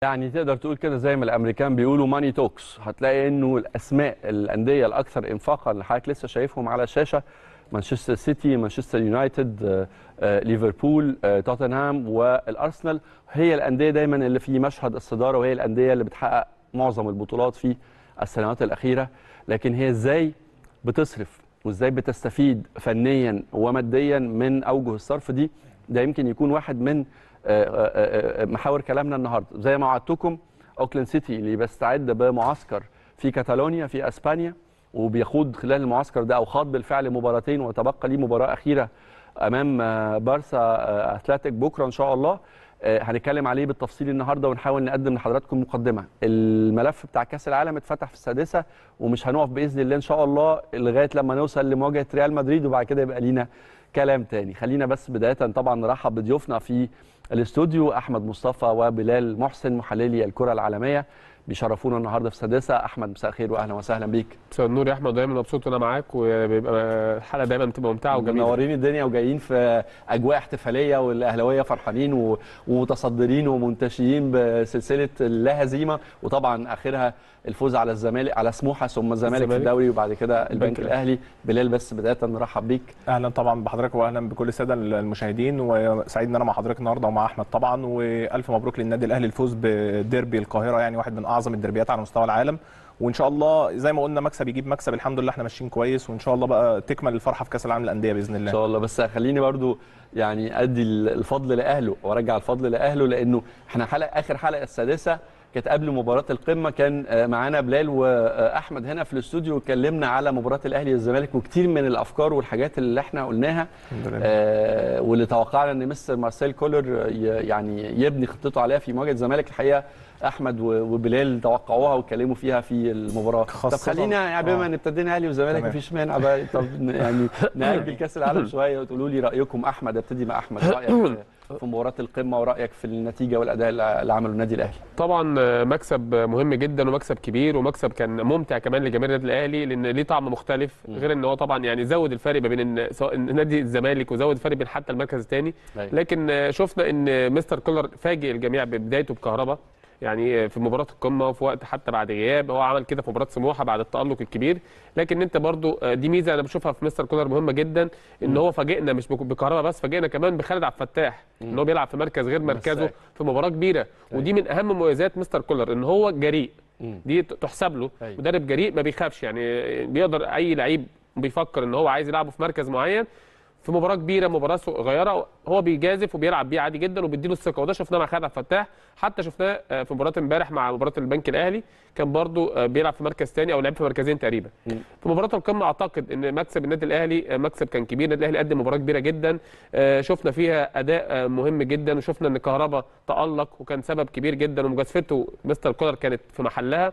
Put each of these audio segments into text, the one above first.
يعني تقدر تقول كده زي ما الامريكان بيقولوا ماني توكس هتلاقي انه الاسماء الانديه الاكثر انفاقا اللي حضرتك لسه شايفهم على الشاشه مانشستر سيتي مانشستر يونايتد آه، آه، ليفربول آه، توتنهام والارسنال هي الانديه دايما اللي في مشهد الصداره وهي الانديه اللي بتحقق معظم البطولات في السنوات الاخيره لكن هي ازاي بتصرف وازاي بتستفيد فنيا وماديا من اوجه الصرف دي ده يمكن يكون واحد من آه، آه، آه، محاور كلامنا النهارده زي ما وعدتكم اوكلاند سيتي اللي بيستعد بمعسكر في كاتالونيا في اسبانيا وبيخوض خلال المعسكر ده او خاض بالفعل مباراتين وتبقى ليه مباراه اخيره امام آه، بارسا آه، اتلتيك بكره ان شاء الله آه، هنتكلم عليه بالتفصيل النهارده ونحاول نقدم لحضراتكم مقدمه الملف بتاع كاس العالم اتفتح في السادسه ومش هنقف باذن الله ان شاء الله لغايه لما نوصل لمواجهه ريال مدريد وبعد كده يبقى لينا كلام تاني خلينا بس بدايه طبعا نرحب بضيوفنا في الاستوديو احمد مصطفى وبلال محسن محللي الكره العالميه بيشرفونا النهارده في السادسه احمد مساء الخير واهلا وسهلا بيك مساء النور يا احمد دايما مبسوط وانا معاك وبيبقى الحلقه دايما بتبقى ممتعه وجميله منورين الدنيا وجايين في اجواء احتفاليه والاهلاويه فرحانين و- ومتصدرين ومنتشيين بسلسله اللا هزيمه وطبعا اخرها الفوز على الزمالك على سموحه ثم الزمالك في الزمالك. الدوري وبعد كده البنك البنك الاهلي بلال بس بدايه نرحب بيك اهلا طبعا بحضرتك واهلا بكل الساده المشاهدين وسعيد ان انا مع حضرتك النهارده ومع احمد طبعا والف مبروك للنادي الاهلي الفوز بديربي القاهره يعني واحد من اعظم الدربيات على مستوى العالم وان شاء الله زي ما قلنا مكسب يجيب مكسب الحمد لله احنا ماشيين كويس وان شاء الله بقى تكمل الفرحه في كاس العالم للانديه باذن ان الله شاء الله بس خليني برضو يعني ادي الفضل لاهله وارجع الفضل لاهله لانه احنا حلقه اخر حلقه السادسه كانت قبل مباراه القمه كان آه، معانا بلال واحمد هنا في الاستوديو واتكلمنا على مباراه الاهلي والزمالك وكتير من الافكار والحاجات اللي احنا قلناها الحمد لله آه، واللي توقعنا ان مستر مارسيل كولر ي- يعني يبني خطته عليها في مواجهه الزمالك الحقيقه احمد و- وبلال توقعوها واتكلموا فيها في المباراه طب خاصة- خلينا يعني بما آه. ان ابتدينا اهلي وزمالك تمام. مفيش مانع بقى طب ن- يعني ناجل كاس العالم شويه وتقولوا لي رايكم احمد ابتدي مع احمد رايك في- في مباراه القمه ورايك في النتيجه والاداء اللي اللي عمله النادي الاهلي طبعا مكسب مهم جدا ومكسب كبير ومكسب كان ممتع كمان لجماهير النادي الاهلي لان ليه طعم مختلف غير ان هو طبعا يعني زود الفرق ما بين إن- سواء نادي الزمالك وزود الفرق بين حتى المركز الثاني أيوة. لكن شفنا ان مستر كولر فاجئ الجميع ببدايته بكهرباء يعني في مباراه القمه وفي وقت حتى بعد غياب هو عمل كده في مباراه سموحه بعد التالق الكبير لكن انت برضو دي ميزه انا بشوفها في مستر كولر مهمه جدا ان هو فاجئنا مش بك- بكهرباء بس فاجئنا كمان بخالد عبد الفتاح ان هو بيلعب في مركز غير مركزه مساك. في مباراه كبيره ودي من اهم مميزات مستر كولر ان هو جريء مم. دي ت- تحسب له أيوة. مدرب جريء ما بيخافش يعني بيقدر اي لعيب بيفكر ان هو عايز يلعبه في مركز معين في مباراه كبيره مباراه صغيره هو بيجازف وبيلعب بيه عادي جدا وبيديله الثقه وده شفناه مع خالد عبد الفتاح حتى شفناه آه، في مباراه امبارح مع مباراه البنك الاهلي كان برضو آه، بيلعب في مركز ثاني او لعب في مركزين تقريبا مم. في مباراه القمه اعتقد ان مكسب النادي الاهلي آه، مكسب كان كبير النادي الاهلي قدم مباراه كبيره جدا آه، شفنا فيها اداء آه، مهم جدا وشفنا ان كهربا تالق وكان سبب كبير جدا ومجازفته مستر كولر كانت في محلها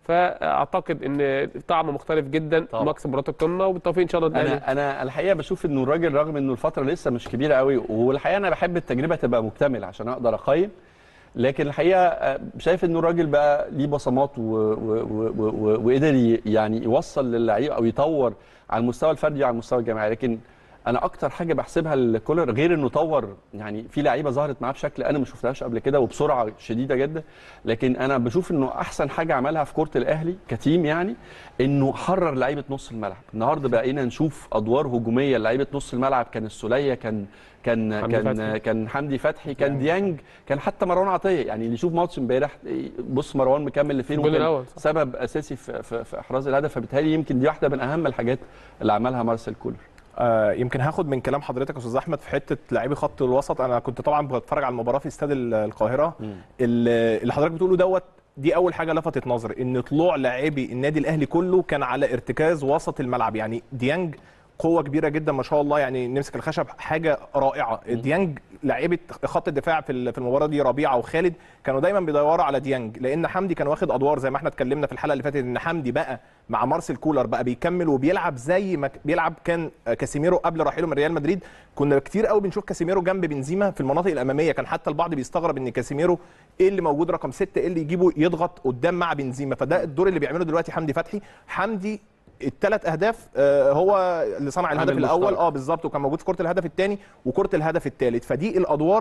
فاعتقد ان طعم مختلف جدا طبعا. مكسب مباراه القمه وبالتوفيق ان شاء الله للأهلي. انا انا الحقيقه بشوف انه الراجل رغم انه الفتره لسه مش كبيره قوي والحقيقه انا بحب التجربه تبقى مكتمله عشان اقدر اقيم لكن الحقيقه آه، شايف انه الراجل بقى ليه بصمات و- و- و- و- و- وقدر ي- يعني يوصل للعيب او يطور على المستوى الفردي وعلى المستوى الجماعي لكن انا اكتر حاجه بحسبها لكولر غير انه طور يعني في لعيبه ظهرت معاه بشكل انا ما شفتهاش قبل كده وبسرعه شديده جدا لكن انا بشوف انه احسن حاجه عملها في كره الاهلي كتيم يعني انه حرر لعيبه نص الملعب النهارده بقينا نشوف ادوار هجوميه لعيبه نص الملعب كان السوليه كان كان حمدي كان فتحي. كان حمدي فتحي كان ديانج كان حتى مروان عطيه يعني اللي يشوف ماتش امبارح بص مروان مكمل لفين الجول وكان الأول، صح. سبب اساسي في, في, في احراز الهدف فبالتالي يمكن دي واحده من اهم الحاجات اللي عملها مارسيل كولر آه يمكن هاخد من كلام حضرتك يا استاذ احمد في حته لاعبي خط الوسط انا كنت طبعا بتفرج على المباراه في استاد ال- القاهره ال- اللي حضرتك بتقوله دوت دي اول حاجه لفتت نظري ان طلوع لاعبي النادي الاهلي كله كان على ارتكاز وسط الملعب يعني ديانج قوه كبيره جدا ما شاء الله يعني نمسك الخشب حاجه رائعه ديانج لعيبه خط الدفاع في ال- في المباراه دي ربيعه وخالد كانوا دايما بيدوروا على ديانج لان حمدي كان واخد ادوار زي ما احنا اتكلمنا في الحلقه اللي فاتت ان حمدي بقى مع مارسيل كولر بقى بيكمل وبيلعب زي ما ك- بيلعب كان كاسيميرو قبل رحيله من ريال مدريد كنا كتير قوي بنشوف كاسيميرو جنب بنزيما في المناطق الاماميه كان حتى البعض بيستغرب ان كاسيميرو ايه اللي موجود رقم ستة ايه اللي يجيبه يضغط قدام مع بنزيما فده الدور اللي بيعمله دلوقتي حمدي فتحي حمدي الثلاث اهداف آه، هو اللي صنع الهدف عامل الاول مشترك. اه بالظبط وكان موجود في كره الهدف الثاني وكره الهدف الثالث فدي الادوار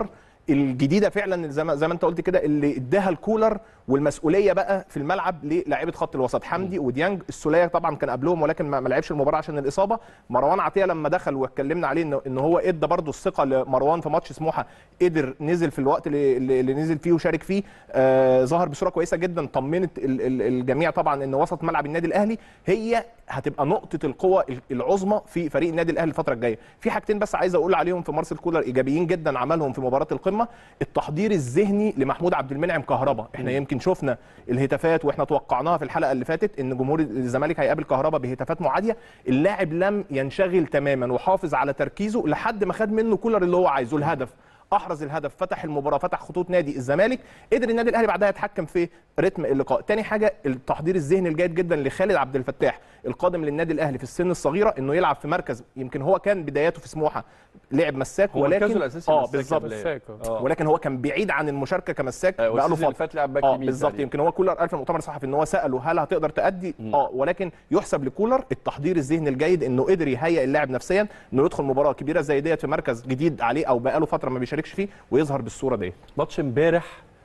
الجديده فعلا زي ما زي ما انت قلت كده اللي اداها الكولر والمسؤوليه بقى في الملعب للاعيبه خط الوسط حمدي وديانج السوليه طبعا كان قبلهم ولكن ما ما لعبش المباراه عشان الاصابه مروان عطيه لما دخل واتكلمنا عليه انه ان هو ادى برده الثقه لمروان في ماتش سموحه قدر نزل في الوقت اللي, اللي اللي نزل فيه وشارك فيه آه ظهر بصوره كويسه جدا طمنت ال- ال- الجميع طبعا ان وسط ملعب النادي الاهلي هي هتبقى نقطه القوه العظمى في فريق النادي الاهلي الفتره الجايه في حاجتين بس عايز اقول عليهم في مارسيل كولر ايجابيين جدا عملهم في مباراه القمه التحضير الذهني لمحمود عبد المنعم كهربا احنا يمكن شفنا الهتافات واحنا توقعناها في الحلقه اللي فاتت ان جمهور الزمالك هيقابل كهربا بهتافات معاديه اللاعب لم ينشغل تماما وحافظ على تركيزه لحد ما خد منه كولر اللي هو عايزه الهدف احرز الهدف فتح المباراه فتح خطوط نادي الزمالك قدر النادي الاهلي بعدها يتحكم في رتم اللقاء تاني حاجه التحضير الذهني الجيد جدا لخالد عبد الفتاح القادم للنادي الاهلي في السن الصغيره انه يلعب في مركز يمكن هو كان بداياته في سموحه لعب مساك هو مركزه ولكن الأساسي اه مساك بالظبط قبل- مساك، آه. ولكن هو كان بعيد عن المشاركه كمساك آه، بقاله والسيزون اللي فتره فات لعب باك اه يمين بالظبط تقريباً. يمكن هو كولر قال في المؤتمر الصحفي ان هو ساله هل هتقدر تأدي اه ولكن يحسب لكولر التحضير الذهني الجيد انه قدر يهيئ اللاعب نفسيا انه يدخل مباراه كبيره زي ديت في مركز جديد عليه او بقاله فتره ما بيشاركش فيه ويظهر بالصوره ديت ماتش امبارح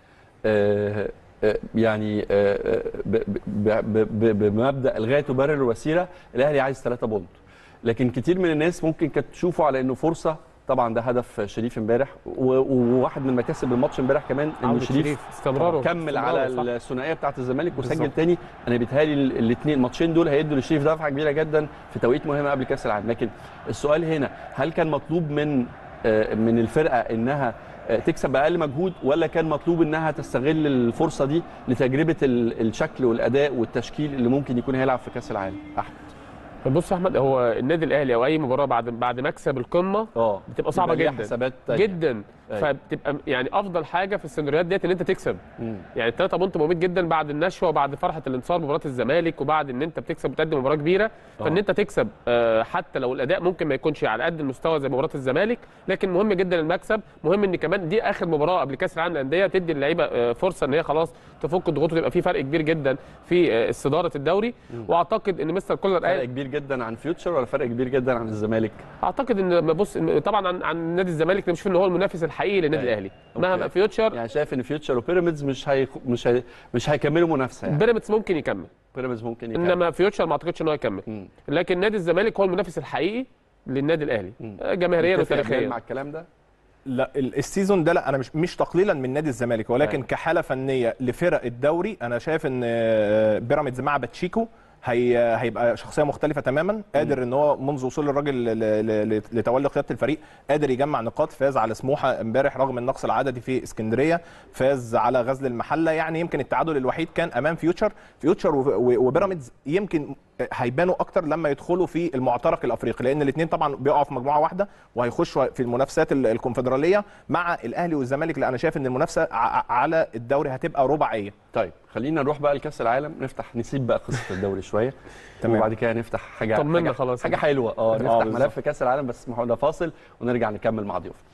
آه، آه، يعني آه، ب- ب- ب- ب- بمبدا الغايه تبرر الوسيله الاهلي عايز 3 بونت لكن كتير من الناس ممكن كانت تشوفه على انه فرصه طبعا ده هدف شريف امبارح و- وواحد من مكاسب الماتش امبارح كمان انه عودة شريف شريف استمراره كمل على استمراره، صح. الثنائيه بتاعه الزمالك وسجل بالظبط. تاني انا بيتهيألي الاثنين الماتشين دول هيدوا لشريف دفعه كبيره جدا في توقيت مهم قبل كاس العالم لكن السؤال هنا هل كان مطلوب من آه، من الفرقه انها آه، تكسب باقل مجهود ولا كان مطلوب انها تستغل الفرصه دي لتجربه ال- الشكل والاداء والتشكيل اللي ممكن يكون هيلعب في كاس العالم احمد بص يا احمد هو النادي الاهلي او اي مباراه بعد بعد مكسب القمه اه بتبقى صعبه ليها جدا حسابات تانية. جدا أيوة. فبتبقى يعني افضل حاجه في السيناريوهات ديت ان انت تكسب مم. يعني الثلاثه بونت مهمين جدا بعد النشوه وبعد فرحه الانتصار مباراه الزمالك وبعد ان انت بتكسب وتقدم مباراه كبيره فان آه. انت تكسب آه، حتى لو الاداء ممكن ما يكونش على قد المستوى زي مباراه الزمالك لكن مهم جدا المكسب مهم ان كمان دي اخر مباراه قبل كاس العالم للانديه تدي اللعيبه آه، فرصه ان هي خلاص تفك الضغوط وتبقى في فرق كبير جدا في آه، استداره الدوري واعتقد ان مستر كولر فرق قال كبير جدا عن فيوتشر ولا فرق كبير جدا عن الزمالك اعتقد ان لما بص طبعا عن, عن نادي الزمالك بنشوف ان هو المنافس الحقيقي للنادي أيوة. الاهلي أوكي. مهما فيوتشر يعني شايف ان فيوتشر وبيراميدز مش هي مش هي مش هيكملوا منافسه يعني بيراميدز ممكن يكمل بيراميدز ممكن يكمل انما فيوتشر ما اعتقدش ان هو يكمل مم. لكن نادي الزمالك هو المنافس الحقيقي للنادي الاهلي مم. آه، جماهيريا متفق يا بلال وتاريخيا مع الكلام ده لا ال- السيزون ده لا انا مش مش تقليلا من نادي الزمالك ولكن أيوة. كحاله فنيه لفرق الدوري انا شايف ان آه، بيراميدز مع باتشيكو هي هيبقى شخصيه مختلفه تماما قادر ان هو منذ وصول الراجل ل- ل- ل- لتولي قياده الفريق قادر يجمع نقاط فاز على سموحه امبارح رغم النقص العددي في اسكندريه فاز على غزل المحله يعني يمكن التعادل الوحيد كان امام فيوتشر فيوتشر و- و- وبيراميدز يمكن هيبانوا اكتر لما يدخلوا في المعترك الافريقي لان الاثنين طبعا بيقعوا في مجموعه واحده وهيخشوا في المنافسات ال- الكونفدراليه مع الاهلي والزمالك لا انا شايف ان المنافسه ع- على الدوري هتبقى رباعيه طيب خلينا نروح بقى لكاس العالم نفتح نسيب بقى قصه الدوري شويه تمام. وبعد كده نفتح حاجه طمنا حاجه خلاص. حاجه حلوه اه نفتح بالظبط. ملف كاس العالم بس اسمحوا لنا فاصل ونرجع نكمل مع ضيوفنا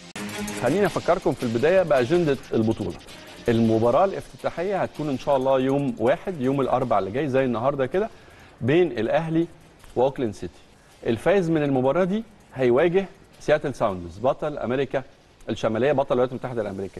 خليني افكركم في البدايه باجنده البطوله المباراه الافتتاحيه هتكون ان شاء الله يوم واحد يوم الاربع اللي جاي زي النهارده كده بين الاهلي واوكلاند سيتي الفايز من المباراه دي هيواجه سياتل ساوندز بطل امريكا الشماليه بطل الولايات المتحده الامريكيه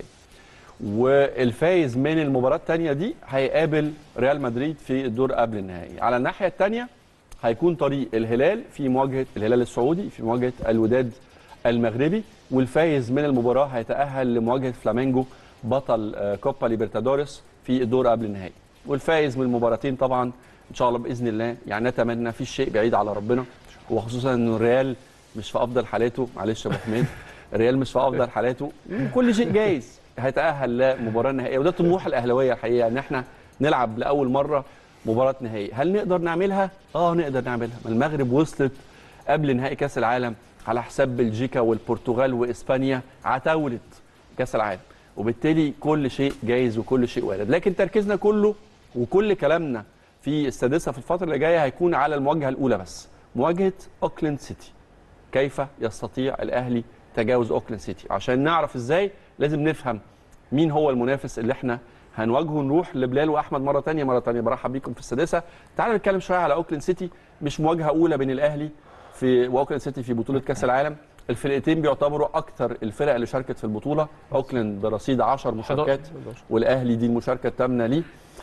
والفايز من المباراه الثانيه دي هيقابل ريال مدريد في الدور قبل النهائي على الناحيه الثانيه هيكون طريق الهلال في مواجهه الهلال السعودي في مواجهه الوداد المغربي والفايز من المباراه هيتاهل لمواجهه فلامينجو بطل آه، كوبا ليبرتادوريس في الدور قبل النهائي والفايز من المباراتين طبعا ان شاء الله باذن الله يعني نتمنى في شيء بعيد على ربنا وخصوصا ان الريال مش في افضل حالاته معلش يا ابو حميد الريال مش في افضل حالاته كل شيء جايز هيتاهل لمباراه نهائيه وده طموح الاهلاويه الحقيقه ان احنا نلعب لاول مره مباراه نهائيه هل نقدر نعملها اه نقدر نعملها ما المغرب وصلت قبل نهائي كاس العالم على حساب بلجيكا والبرتغال واسبانيا عتاوله كاس العالم وبالتالي كل شيء جايز وكل شيء وارد لكن تركيزنا كله وكل كلامنا في السادسه في الفتره اللي جايه هيكون على المواجهه الاولى بس مواجهه اوكلاند سيتي كيف يستطيع الاهلي تجاوز اوكلاند سيتي عشان نعرف ازاي لازم نفهم مين هو المنافس اللي احنا هنواجهه نروح لبلال واحمد مره تانية مره تانية برحب بيكم في السادسه تعالوا نتكلم شويه على اوكلاند سيتي مش مواجهه اولى بين الاهلي في واوكلاند سيتي في بطوله كاس العالم الفرقتين بيعتبروا اكثر الفرق اللي شاركت في البطوله اوكلاند برصيد 10 مشاركات 11. والاهلي دي المشاركه الثامنه ليه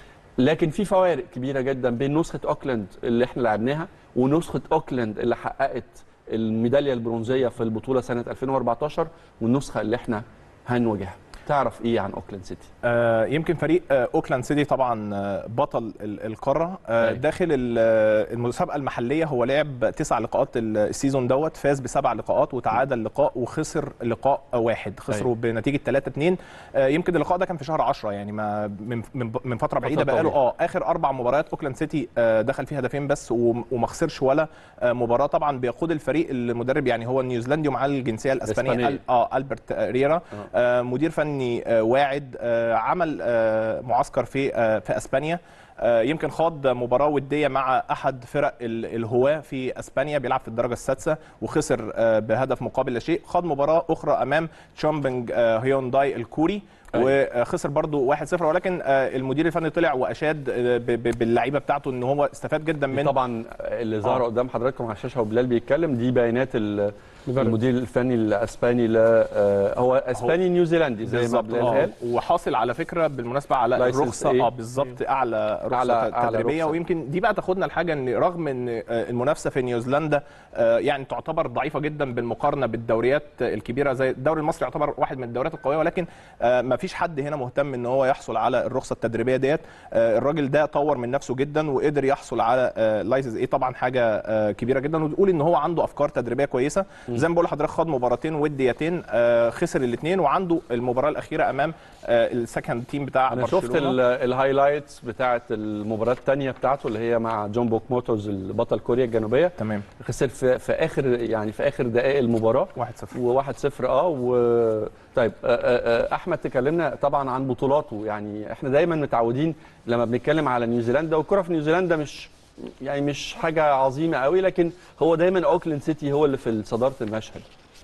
لكن في فوارق كبيره جدا بين نسخه اوكلاند اللي احنا لعبناها ونسخه اوكلاند اللي حققت الميداليه البرونزيه في البطوله سنه 2014 والنسخه اللي احنا هنواجهها تعرف ايه عن اوكلاند سيتي آه، يمكن فريق آه، اوكلاند سيتي طبعا آه، بطل ال- القاره آه، أيوة. داخل ال- آه، المسابقه المحليه هو لعب تسع لقاءات ال- السيزون دوت فاز بسبع لقاءات وتعادل لقاء وخسر لقاء واحد خسروا بنتيجه 3 2 يمكن اللقاء ده كان في شهر 10 يعني ما من من من فتره بعيده فترة بقاله طويلة. اه اخر اربع مباريات اوكلاند سيتي آه، دخل فيها هدفين بس وم- وما خسرش ولا آه، مباراه طبعا بيقود الفريق المدرب يعني هو النيوزيلندي ومعاه الجنسيه الاسبانيه الإسبانية. ال- اه البرت آه، ريرا آه، مدير فني آه، واعد آه، عمل آه، معسكر في آه، في اسبانيا آه، يمكن خاض مباراه وديه مع احد فرق ال- الهواه في اسبانيا بيلعب في الدرجه السادسه وخسر آه، بهدف مقابل لا شيء خاض مباراه اخرى امام تشامبنج آه، هيونداي الكوري أيوة. وخسر برضو 1-0 ولكن آه، المدير الفني طلع واشاد آه، ب- ب- باللعيبه بتاعته ان هو استفاد جدا دي من طبعا اللي ظهر آه. قدام حضراتكم على الشاشه وبلال بيتكلم دي بيانات ال- مدرب. المدير الفني الاسباني ل آه، هو اسباني نيوزيلندي زي ما بالظبط بلال آه. قال وحاصل على فكره بالمناسبه على لايسنس الرخصه إيه؟ اه بالظبط اعلى رخصه أعلى- أعلى تدريبيه رخصة. ويمكن دي بقى تاخدنا لحاجه ان رغم ان آه، المنافسه في نيوزيلندا آه، يعني تعتبر ضعيفه جدا بالمقارنه بالدوريات الكبيره زي الدوري المصري يعتبر واحد من الدوريات القويه ولكن ما فيش حد هنا مهتم ان هو يحصل على الرخصه التدريبيه ديت آه، الراجل ده طور من نفسه جدا وقدر يحصل على لايسنس ايه طبعا حاجه آه، كبيره جدا وتقول ان هو عنده افكار تدريبيه كويسه زي ما بقول لحضرتك خد مباراتين وديتين آه، خسر الاثنين وعنده المباراه الاخيره امام آه، السكند تيم بتاع انا شفت برشلونه ال- الهايلايتس بتاعه المباراه الثانيه بتاعته اللي هي مع جون بوك موتورز البطل كوريا الجنوبيه تمام خسر في, في اخر يعني في اخر دقائق المباراه 1-0 و1 0 اه و طيب آه، آه، آه، احمد تكلمنا طبعا عن بطولاته يعني احنا دايما متعودين لما بنتكلم على نيوزيلندا والكره في نيوزيلندا مش يعني مش حاجه عظيمه قوي لكن هو دايما اوكلاند سيتي هو اللي في صداره المشهد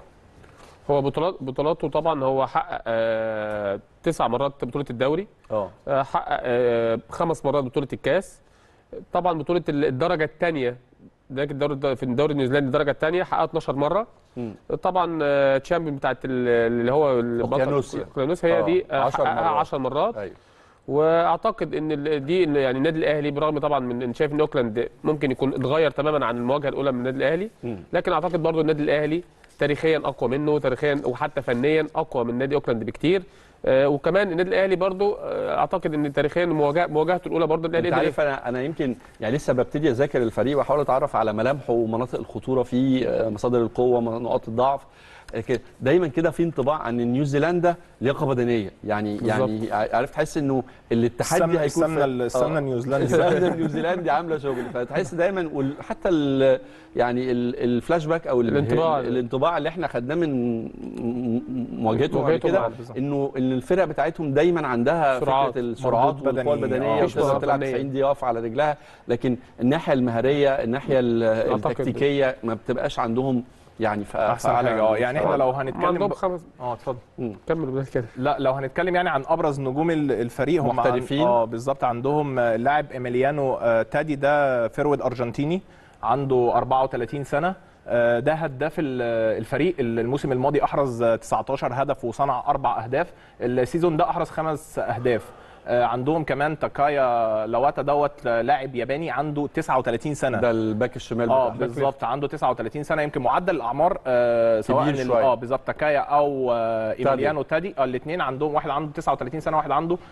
هو بطولات بطولاته طبعا هو حقق آه، تسع مرات بطوله الدوري اه آه، حقق آه، خمس مرات بطوله الكاس طبعا بطوله الدرجه الثانيه ده الدوري في الدوري النيوزيلندي الدرجه الثانيه حققها 12 مره مم. طبعا تشامبيون بتاعت ال- اللي هو البطل أوكيانوسيا. اوكيانوس هي آه، دي آه، 10 حققها مرات. 10 مرات ايوه واعتقد ان ال- دي إن يعني النادي الاهلي برغم طبعا من إن شايف ان اوكلاند ممكن يكون اتغير تماما عن المواجهه الاولى من النادي الاهلي مم. لكن اعتقد برضو النادي الاهلي تاريخيا اقوى منه تاريخيا وحتى فنيا اقوى من نادي اوكلاند بكتير آه، وكمان النادي الاهلي برضو آه، اعتقد ان تاريخيا مواجهه مواجهته الاولى برضو النادي انت الاهلي عارف انا انا يمكن يعني لسه ببتدي اذاكر الفريق واحاول اتعرف على ملامحه ومناطق الخطوره فيه آه، مصادر القوه نقاط الضعف لكن دايما كده في انطباع عن إن نيوزيلندا لياقه بدنيه يعني يعني عارف تحس انه الاتحاد السمنه هيكون السمنه في- السمنه آه. النيوزيلندي السمنه النيوزيلندي عامله شغل فتحس دايما وال- حتى ال يعني ال- الفلاش باك او ال- الانطباع. الانطباع اللي احنا خدناه من م- مواجهتهم قبل مواجهتهم كده مع- بالظبط. انه ان الفرق بتاعتهم دايما عندها سرعات. فكره السرعات مردود والقوه بدني. البدنيه آه، وتقدر بالظبط. تلعب فنية. 90 دقيقه واقفه على رجلها لكن الناحيه المهاريه الناحيه ال- أعتقد. التكتيكيه ما بتبقاش عندهم يعني ف احسن حاجه اه يعني احنا لو هنتكلم عندهم ب... خمس اه اتفضل كمل بدل كده لا لو هنتكلم يعني عن ابرز نجوم ال- الفريق هم عن- محترفين. اه بالظبط عندهم آه، اللاعب ايميليانو آه، تادي ده فيرود ارجنتيني عنده 34 سنه آه، ده هداف ال- الفريق الموسم الماضي احرز آه، 19 هدف وصنع اربع اهداف السيزون ده احرز خمس اهداف آه، عندهم كمان تاكايا لواتا دوت آه، لاعب ياباني عنده 39 سنه ده الباك الشمال اه بتاعهم. بالظبط عنده 39 سنه يمكن معدل الاعمار آه سواء كبير ال- شوية. اه بالظبط تاكايا او آه ايميليانو تادي آه الاثنين عندهم واحد عنده 39 سنه واحد عنده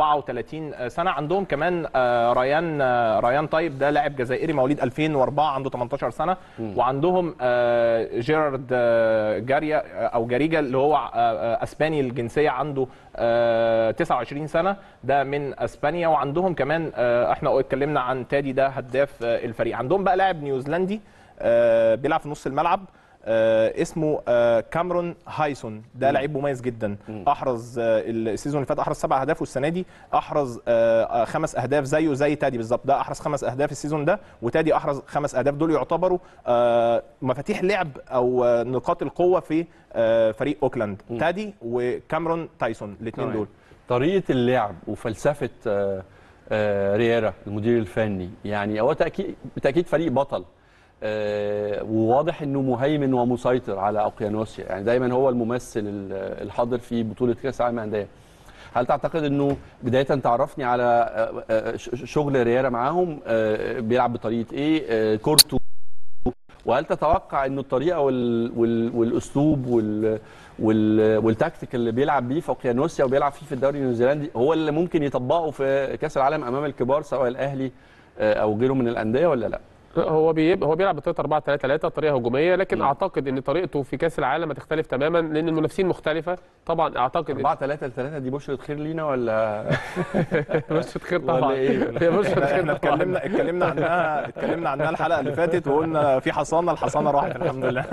34 سنه عندهم كمان آه ريان آه ريان طيب ده لاعب جزائري مواليد 2004 عنده 18 سنه وعندهم آه جيرارد آه جاريا آه او جاريجا اللي هو آه آه اسباني الجنسيه عنده آه 29 سنه ده من اسبانيا وعندهم كمان آه احنا اتكلمنا عن تادي ده هداف آه الفريق عندهم بقى لاعب نيوزيلندي آه بيلعب في نص الملعب آه اسمه آه كامرون هايسون ده لعيب مميز جدا احرز آه السيزون اللي فات احرز سبع اهداف والسنه دي احرز آه آه، خمس اهداف زيه زي تادي بالظبط ده احرز خمس اهداف السيزون ده وتادي احرز خمس اهداف دول يعتبروا آه مفاتيح لعب او آه نقاط القوه في آه فريق اوكلاند تادي وكامرون تايسون الاثنين تمام. دول طريقه اللعب وفلسفه آه، آه، رييرا المدير الفني يعني هو تاكيد بالتاكيد فريق بطل آه، وواضح انه مهيمن ومسيطر على اوقيانوسيا يعني دايما هو الممثل ال- الحاضر في بطوله كاس العالم للانديه هل تعتقد انه بدايه تعرفني على آه، آه، ش- شغل ريالا معاهم آه، بيلعب بطريقه ايه آه، كورته وهل تتوقع انه الطريقه وال... وال... والاسلوب وال... وال... والتكتيك اللي بيلعب بيه في اوقيانوسيا وبيلعب فيه في الدوري النيوزيلندي هو اللي ممكن يطبقه في كاس العالم امام الكبار سواء الاهلي آه، او غيره من الانديه ولا لا؟ هو بيبقى هو بيلعب بطريقه 4 3 3 طريقه هجوميه لكن مم. اعتقد ان طريقته في كاس العالم هتختلف تماما لان المنافسين مختلفه طبعا اعتقد 4 3 3 دي بشرة خير لينا ولا بشرة خير ولا طبعا إيه؟ هي بشرة احنا خير طبعا اتكلمنا اتكلمنا عنها اتكلمنا عنها الحلقه اللي فاتت وقلنا في حصانه الحصانه راحت الحمد لله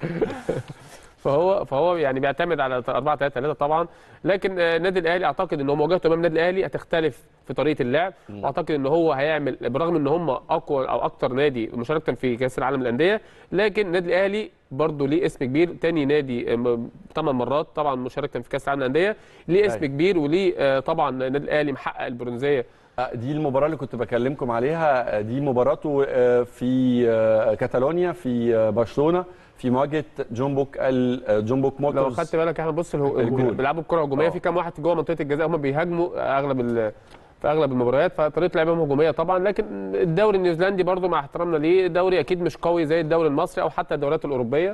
فهو فهو يعني بيعتمد على 4 3 3 طبعا لكن آه، النادي الاهلي اعتقد ان هو مواجهته امام النادي الاهلي هتختلف في طريقه اللعب واعتقد ان هو هيعمل برغم ان هم اقوى او اكتر نادي مشاركه في كاس العالم للانديه لكن النادي الاهلي برضه ليه اسم كبير تاني نادي ثمان مرات طبعا مشاركه في كاس العالم للانديه ليه اسم أيوة. كبير وليه آه، طبعا النادي الاهلي محقق البرونزيه آه، دي المباراة اللي كنت بكلمكم عليها آه، دي مباراته آه، في آه، كاتالونيا في آه، برشلونة في مواجهة جومبوك ال آه، جومبوك لو موتورز خدت بالك احنا بص الهو- الجول. بيلعبوا الكره هجوميه آه. في كام واحد جوه منطقه الجزاء هم بيهاجموا اغلب ال- في اغلب المباريات فطريقه لعبهم هجوميه طبعا لكن الدوري النيوزيلندي برضو مع احترامنا ليه دوري اكيد مش قوي زي الدوري المصري او حتى الدوريات الاوروبيه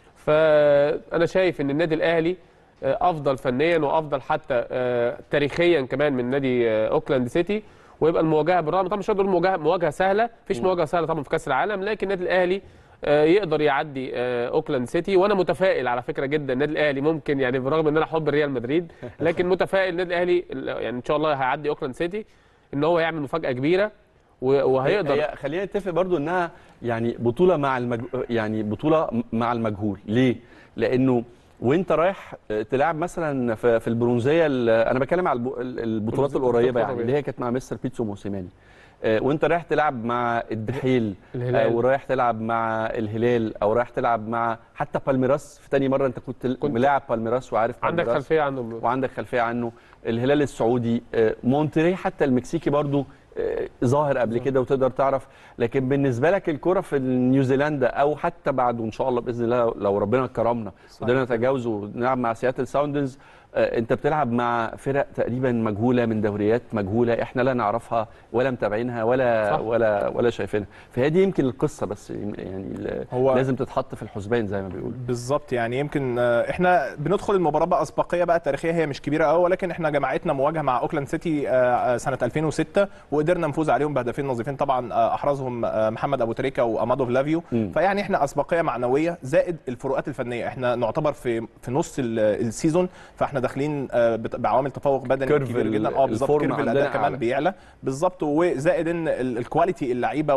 فانا شايف ان النادي الاهلي آه، افضل فنيا وافضل حتى آه، تاريخيا كمان من نادي آه، اوكلاند سيتي ويبقى المواجهه بالرغم طبعا مش هنقول مواجهه مواجهه سهله مفيش مواجهه سهله طبعا في كاس العالم لكن النادي الاهلي آه، يقدر يعدي آه، اوكلاند سيتي وانا متفائل على فكره جدا النادي الاهلي ممكن يعني بالرغم ان انا حب ريال مدريد لكن متفائل النادي الاهلي يعني ان شاء الله هيعدي اوكلاند سيتي ان هو يعمل مفاجاه كبيره و- وهيقدر هي خلينا نتفق برضو انها يعني بطوله مع المج... يعني بطوله مع المجهول ليه لانه وانت رايح تلعب مثلا في في البرونزيه ال- انا بتكلم على الب- البطولات القريبه يعني اللي هي كانت مع مستر بيتسو موسيماني آه، وانت رايح تلعب مع الدحيل الهلال. او رايح تلعب مع الهلال او رايح تلعب مع حتى بالميراس في تاني مره انت كنت, كنت- كنت ملاعب بالميراس وعارف عندك بالميراس. خلفيه عنه وعندك خلفيه عنه الهلال السعودي آه، مونتري حتى المكسيكي برضو آه، ظاهر قبل كده وتقدر تعرف لكن بالنسبه لك الكره في نيوزيلندا او حتى بعد وان شاء الله باذن الله لو ربنا كرمنا قدرنا نتجاوز ونلعب مع سياتل ساوندرز آه، انت بتلعب مع فرق تقريبا مجهوله من دوريات مجهوله احنا لا نعرفها ولا متابعينها ولا صح. ولا ولا شايفينها فهي دي يمكن القصه بس يعني ال- هو- لازم تتحط في الحسبان زي ما بيقولوا بالظبط يعني يمكن آه، احنا بندخل المباراه بقى اسبقيه بقى تاريخيه هي مش كبيره قوي ولكن احنا جمعتنا مواجهه مع اوكلاند سيتي آه، آه، سنه 2006 وقدرنا نفوز عليهم بهدفين نظيفين طبعا آه، احرزهم آه، محمد ابو تريكه وامادو فلافيو مم. فيعني احنا اسبقيه معنويه زائد الفروقات الفنيه احنا نعتبر في في نص ال- السيزون فاحنا داخلين آه، بت- بعوامل تفوق بدني كيرف كبير ال- جدا اه بالظبط الفورمة كيرف الاداء عندنا كمان أعلى. بيعلى بالظبط وزائد ان ال- الكواليتي اللعيبه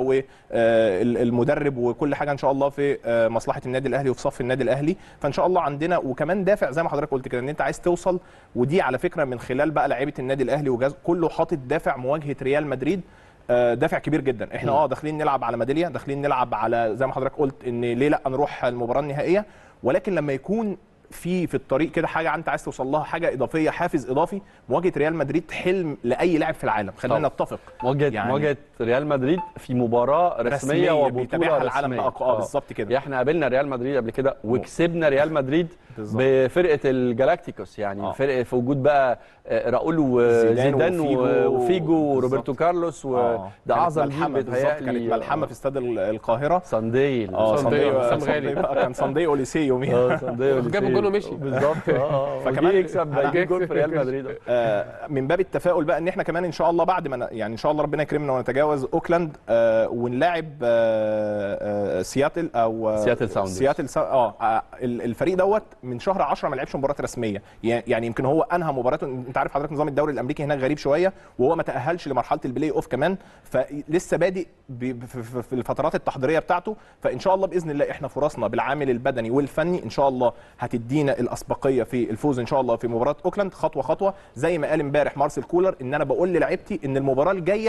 والمدرب وكل حاجه ان شاء الله في آه، مصلحه النادي الاهلي وفي صف النادي الاهلي فان شاء الله عندنا وكمان دافع زي ما حضرتك قلت كده ان انت عايز توصل ودي على فكره من خلال بقى لعيبه النادي الاهلي وجاز كله حاطط دافع مواجهه ريال مدريد آه، دافع كبير جدا احنا مم. اه داخلين نلعب على ميداليه داخلين نلعب على زي ما حضرتك قلت ان ليه لا نروح المباراه النهائيه ولكن لما يكون في في الطريق كده حاجه انت عايز توصل لها حاجه اضافيه حافز اضافي مواجهه ريال مدريد حلم لاي لاعب في العالم خلينا طبعا. نتفق مواجهه يعني- يعني مواجهه ريال مدريد في مباراه رسميه, رسمية وبطوله بيتابعها العالم رسميه بقى اه بالظبط كده يعني احنا قابلنا ريال مدريد قبل كده وكسبنا ريال مدريد بالظبط. بفرقه الجالاكتيكوس يعني آه. فرقه في وجود بقى آه، راؤول زيدان وزيدان وفيجو. وفيجو وروبرتو بالظبط. كارلوس آه. وده كانت اعظم ملحمة جيل بالظبط كانت بيتهيألي ملحمه في استاد ال- القاهره صنديل اه صندي- صندي حسام صندي غالي. بقى كان صندي اوليسي يوميها اه صنديل جاب الجون ومشي. بالظبط اه فكمان فكمان يكسب أنا- هيجيب جول في ريال مدريد آه، من باب التفاؤل بقى ان احنا كمان ان شاء الله بعد ما ن- يعني ان شاء الله ربنا يكرمنا ونتجاوز اوكلاند آه، ونلاعب آه، آه، سياتل او آه، سياتل ساوندرز. سياتل سا... اه آه، ال- الفريق دوت من شهر 10 ما لعبش مباراه رسميه يعني يعني يمكن هو انهى مباراته انت عارف حضرتك نظام الدوري الامريكي هناك غريب شويه وهو ما تاهلش لمرحله البلاي اوف كمان فلسه بادئ ب- في- في في الفترات التحضيريه بتاعته فان شاء الله باذن الله احنا فرصنا بالعامل البدني والفني ان شاء الله هتدينا الاسبقيه في الفوز ان شاء الله في مباراه اوكلاند خطوه خطوه زي ما قال امبارح مارسيل كولر ان انا بقول للاعيبتي ان المباراه الجايه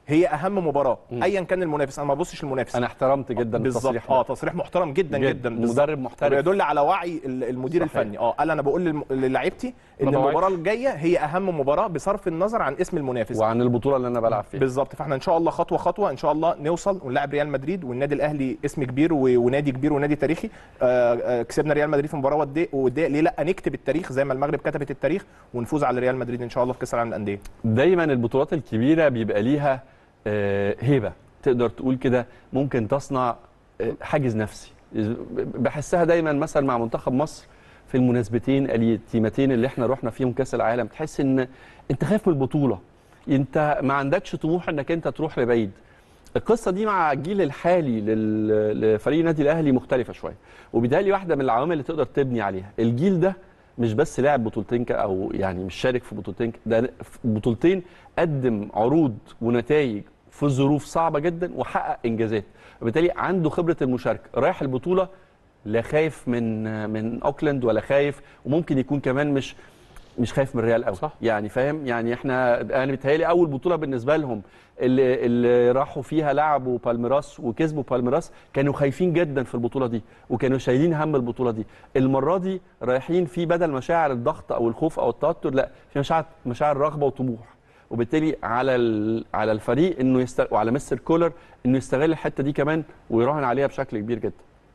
هي اهم مباراه ايا كان المنافس انا ما ببصش المنافس انا احترمت جدا بالظبط التصريح اه ده تصريح محترم جدا جدا. جدا بالظبط. مدرب محترف. ويدل على وعي ال- المدير صحيح. الفني اه قال انا بقول للم- للاعيبتي ان ما بوعدش. المباراه الجايه هي اهم مباراه بصرف النظر عن اسم المنافس وعن البطوله اللي انا بلعب فيها بالظبط فاحنا ان شاء الله خطوه خطوه ان شاء الله نوصل ونلعب ريال مدريد والنادي الاهلي اسم كبير و- ونادي كبير ونادي تاريخي آه، آه، كسبنا ريال مدريد في مباراه وديه وديه ليه لا نكتب التاريخ زي ما المغرب كتبت التاريخ ونفوز على ريال مدريد ان شاء الله في كاس العالم للانديه دايما البطولات الكبيره بيبقى ليها آه، هيبه تقدر تقول كده ممكن تصنع آه، حاجز نفسي بحسها دايما مثلا مع منتخب مصر في المناسبتين اليتيمتين اللي احنا رحنا فيهم كاس العالم تحس ان انت خايف من البطوله انت ما عندكش طموح انك انت تروح لبعيد القصه دي مع الجيل الحالي لل- لفريق النادي الاهلي مختلفه شويه وبالتالي واحده من العوامل اللي تقدر تبني عليها الجيل ده مش بس لعب بطولتين ك- او يعني مش شارك في بطولتين ك- ده في بطولتين قدم عروض ونتائج في ظروف صعبه جدا وحقق انجازات وبالتالي عنده خبره المشاركه رايح البطوله لا خايف من من اوكلاند ولا خايف وممكن يكون كمان مش مش خايف من الريال قوي صح. يعني فاهم يعني احنا انا بيتهيألي اول بطوله بالنسبه لهم اللي اللي راحوا فيها لعبوا بالميراس وكسبوا بالميراس كانوا خايفين جدا في البطوله دي وكانوا شايلين هم البطوله دي المره دي رايحين في بدل مشاعر الضغط او الخوف او التوتر لا في مشاعر مشاعر رغبه وطموح وبالتالي على ال- على الفريق انه يست... وعلى مستر كولر انه يستغل الحته دي كمان ويراهن عليها بشكل كبير جدا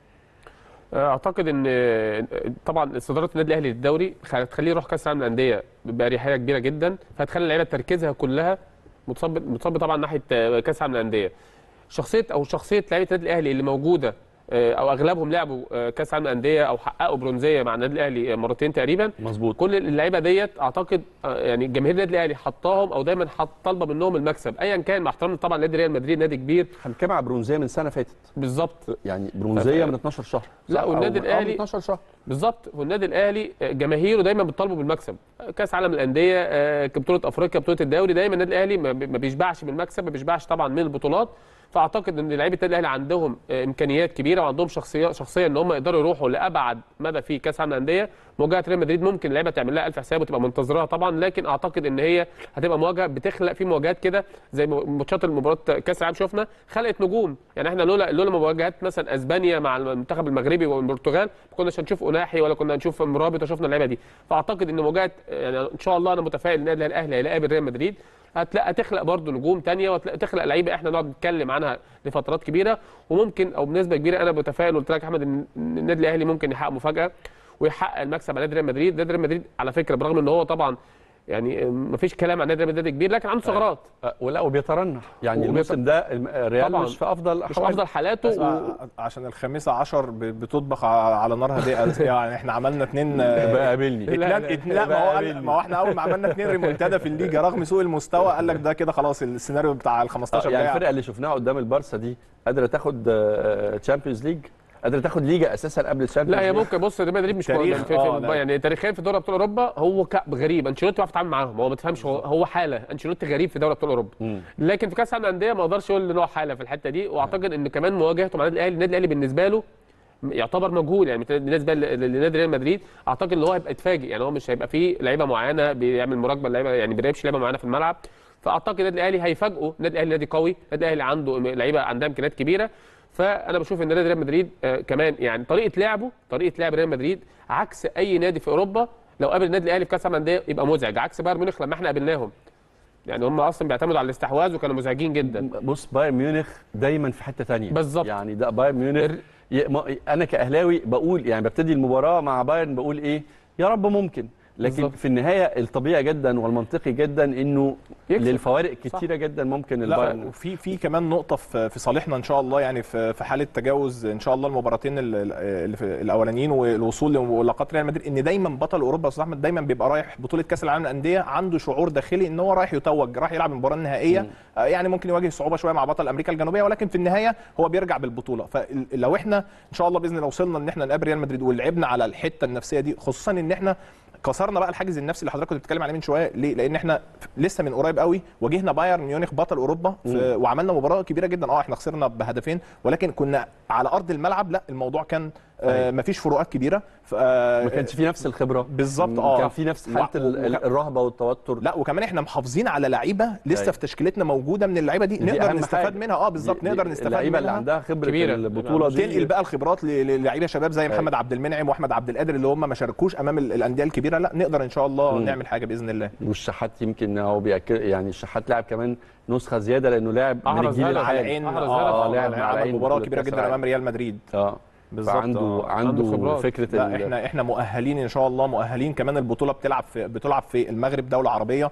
اعتقد ان طبعا استداره النادي الاهلي للدوري هتخليه يروح كاس العالم للانديه باريحيه كبيره جدا فهتخلي اللعيبه تركيزها كلها متصب متصب طبعا ناحيه كاس العالم للانديه شخصيه او شخصيه لعيبه النادي الاهلي اللي موجوده او اغلبهم لعبوا كاس العالم للانديه او حققوا برونزيه مع النادي الاهلي مرتين تقريبا مظبوط كل اللعيبه ديت اعتقد آه، يعني جماهير النادي الاهلي حطاهم او دايما حط طالبه منهم المكسب ايا كان مع احترامي طبعا نادي ريال مدريد نادي كبير هنتكلم على برونزيه من سنه فاتت بالظبط يعني برونزيه من 12 شهر لا، صح؟ والنادي أو- أو الأهلي- من 12 شهر بالظبط والنادي الاهلي جماهيره دايما بتطالبه بالمكسب كاس عالم الانديه آه، بطوله افريقيا بطوله الدوري دايما النادي الاهلي ما بي- ما بيشبعش من المكسب ما بيشبعش طبعا من البطولات فاعتقد ان لعيبه النادي الاهلي عندهم آه، امكانيات كبيره وعندهم شخصيه شخصيه ان هم يقدروا يروحوا لابعد مدى في كاس عالم الانديه مواجهه ريال مدريد ممكن اللعيبه تعمل لها الف حساب وتبقى منتظراها طبعا لكن اعتقد ان هي هتبقى مواجهه بتخلق في مواجهات كده زي ماتشات المباراه كاس العالم شفنا خلقت نجوم يعني احنا لولا لولا مواجهات مثلا اسبانيا مع المنتخب المغربي والبرتغال ما كناش هنشوف اناحي ولا كنا هنشوف مرابط وشفنا اللعيبه دي فاعتقد ان مواجهه يعني ان شاء الله انا متفائل ان النادي الاهلي هيلاقي ريال مدريد هتلاقي تخلق برضه نجوم تانية وتلاقي تخلق لعيبه احنا نقعد نتكلم عنها لفترات كبيره وممكن او بنسبه كبيره انا متفائل قلت لك يا احمد ان إن النادي الاهلي ممكن يحقق مفاجاه ويحقق المكسب على نادي ريال مدريد نادي ريال مدريد على فكره برغم ان هو طبعا يعني مفيش كلام عن نادي ريال مدريد كبير لكن عنده ثغرات أه، ولا وبيترنح يعني وبيت- الموسم ده الم- الريال طبعاً. مش في افضل مش أحواله. افضل حالاته بس و... ع- عشان الخامسة عشر ب- بتطبخ ع- على نار هادئة يعني احنا عملنا اتنين آه، بقى قابلني لا، لا، اتنين اتنين- لا ما هو قال- ما هو احنا اول ما عملنا اتنين ريمونتادا في الليجا رغم سوء المستوى قال لك ده كده خلاص السيناريو بتاع ال 15 يعني جاي الفرقه اللي شفناها قدام البارسا دي قادره تاخد تشامبيونز ليج قادره تاخد ليجا اساسا قبل الشامبيونز لا هي ليج ممكن بص ريال مدريد مش تاريخ، في, في, آه، في لا. يعني تاريخيا في دوري ابطال اوروبا هو كعب غريب انشيلوتي بيعرف يتعامل معاهم هو ما تفهمش هو, هو حاله انشيلوتي غريب في دوري ابطال اوروبا مم. لكن في كاس العالم للانديه ما اقدرش اقول ان هو حاله في الحته دي واعتقد ان كمان مواجهته مع النادي الاهلي النادي الاهلي بالنسبه له يعتبر مجهول يعني بالنسبه ل- لنادي ريال مدريد اعتقد ان هو هيبقى يتفاجئ يعني هو مش هيبقى فيه لعيبه معينه بيعمل مراقبه لعيبه يعني بيراقبش لعيبه معينه في الملعب فاعتقد النادي الاهلي هيفاجئه النادي الاهلي نادي قوي النادي الاهلي عنده لعيبه عندها امكانيات كبيره فانا بشوف ان نادي ريال مدريد آه، كمان يعني طريقه لعبه طريقه لعب ريال مدريد عكس اي نادي في اوروبا لو قابل النادي الاهلي في كاس العالم للانديه يبقى مزعج عكس بايرن ميونخ لما احنا قابلناهم يعني هم اصلا بيعتمدوا على الاستحواذ وكانوا مزعجين جدا بص بايرن ميونخ دايما في حته تانية بالظبط. يعني ده بايرن ميونخ الر- ي- ما- انا كاهلاوي بقول يعني ببتدي المباراه مع بايرن بقول ايه يا رب ممكن لكن بالظبط. في النهايه الطبيعي جدا والمنطقي جدا انه يكسب. للفوارق كتيره جدا ممكن لا البايرن وفي في كمان نقطة في في صالحنا إن شاء الله يعني في في حالة تجاوز إن شاء الله المباراتين ال- ال- اللي في الأولانيين والوصول لملاقات ريال مدريد إن دايما بطل أوروبا يا أستاذ أحمد دايما بيبقى رايح بطولة كأس العالم للأندية عنده شعور داخلي إن هو رايح يتوج رايح يلعب المباراة النهائية آه، يعني ممكن يواجه صعوبة شوية مع بطل أمريكا الجنوبية ولكن في النهاية هو بيرجع بالبطولة فلو إحنا إن شاء الله بإذن الله وصلنا إن إحنا نقابل ريال مدريد ولعبنا على الحتة النفسية دي خصوصا إن إحنا كسرنا بقى الحاجز النفسي اللي حضرتك كنت بتتكلم عليه من شويه ليه؟ لان احنا لسه من قريب قوي واجهنا بايرن ميونخ بطل اوروبا في وعملنا مباراه كبيره جدا اه احنا خسرنا بهدفين ولكن كنا على ارض الملعب لا الموضوع كان آه أيوة. مفيش فروقات كبيره ف- آه ما كانش في نفس الخبره بالظبط اه كان في نفس حاله و- ال- ال- وك- الرهبه والتوتر لا وكمان احنا محافظين على لعيبه لسه أيوة. في تشكيلتنا موجوده من اللعيبه دي دي نقدر أهم نستفاد حاجة. منها اه بالظبط دي- نقدر دي نستفاد اللعيبه اللي منها عندها خبره كبيرة. البطوله دي تنقل بقى الخبرات ل- للعيبه شباب زي محمد عبد المنعم واحمد عبد القادر اللي هم ما شاركوش امام ال- الانديه الكبيره لا نقدر ان شاء الله مم. نعمل حاجه باذن الله والشحات يمكن هو بيأكد يعني الشحات لاعب كمان نسخه زياده لانه لاعب من أحرز الجيل هدف. الحالي العين أحرز اه هدف. آه، لاعب لاعب على عمل عين مباراه بطولة كبيره كأس جدا العالم. امام ريال مدريد اه بالظبط فعنده آه. عنده خبرات. فكره لا ال- احنا احنا مؤهلين ان شاء الله مؤهلين كمان البطوله بتلعب في بتلعب في المغرب دوله عربيه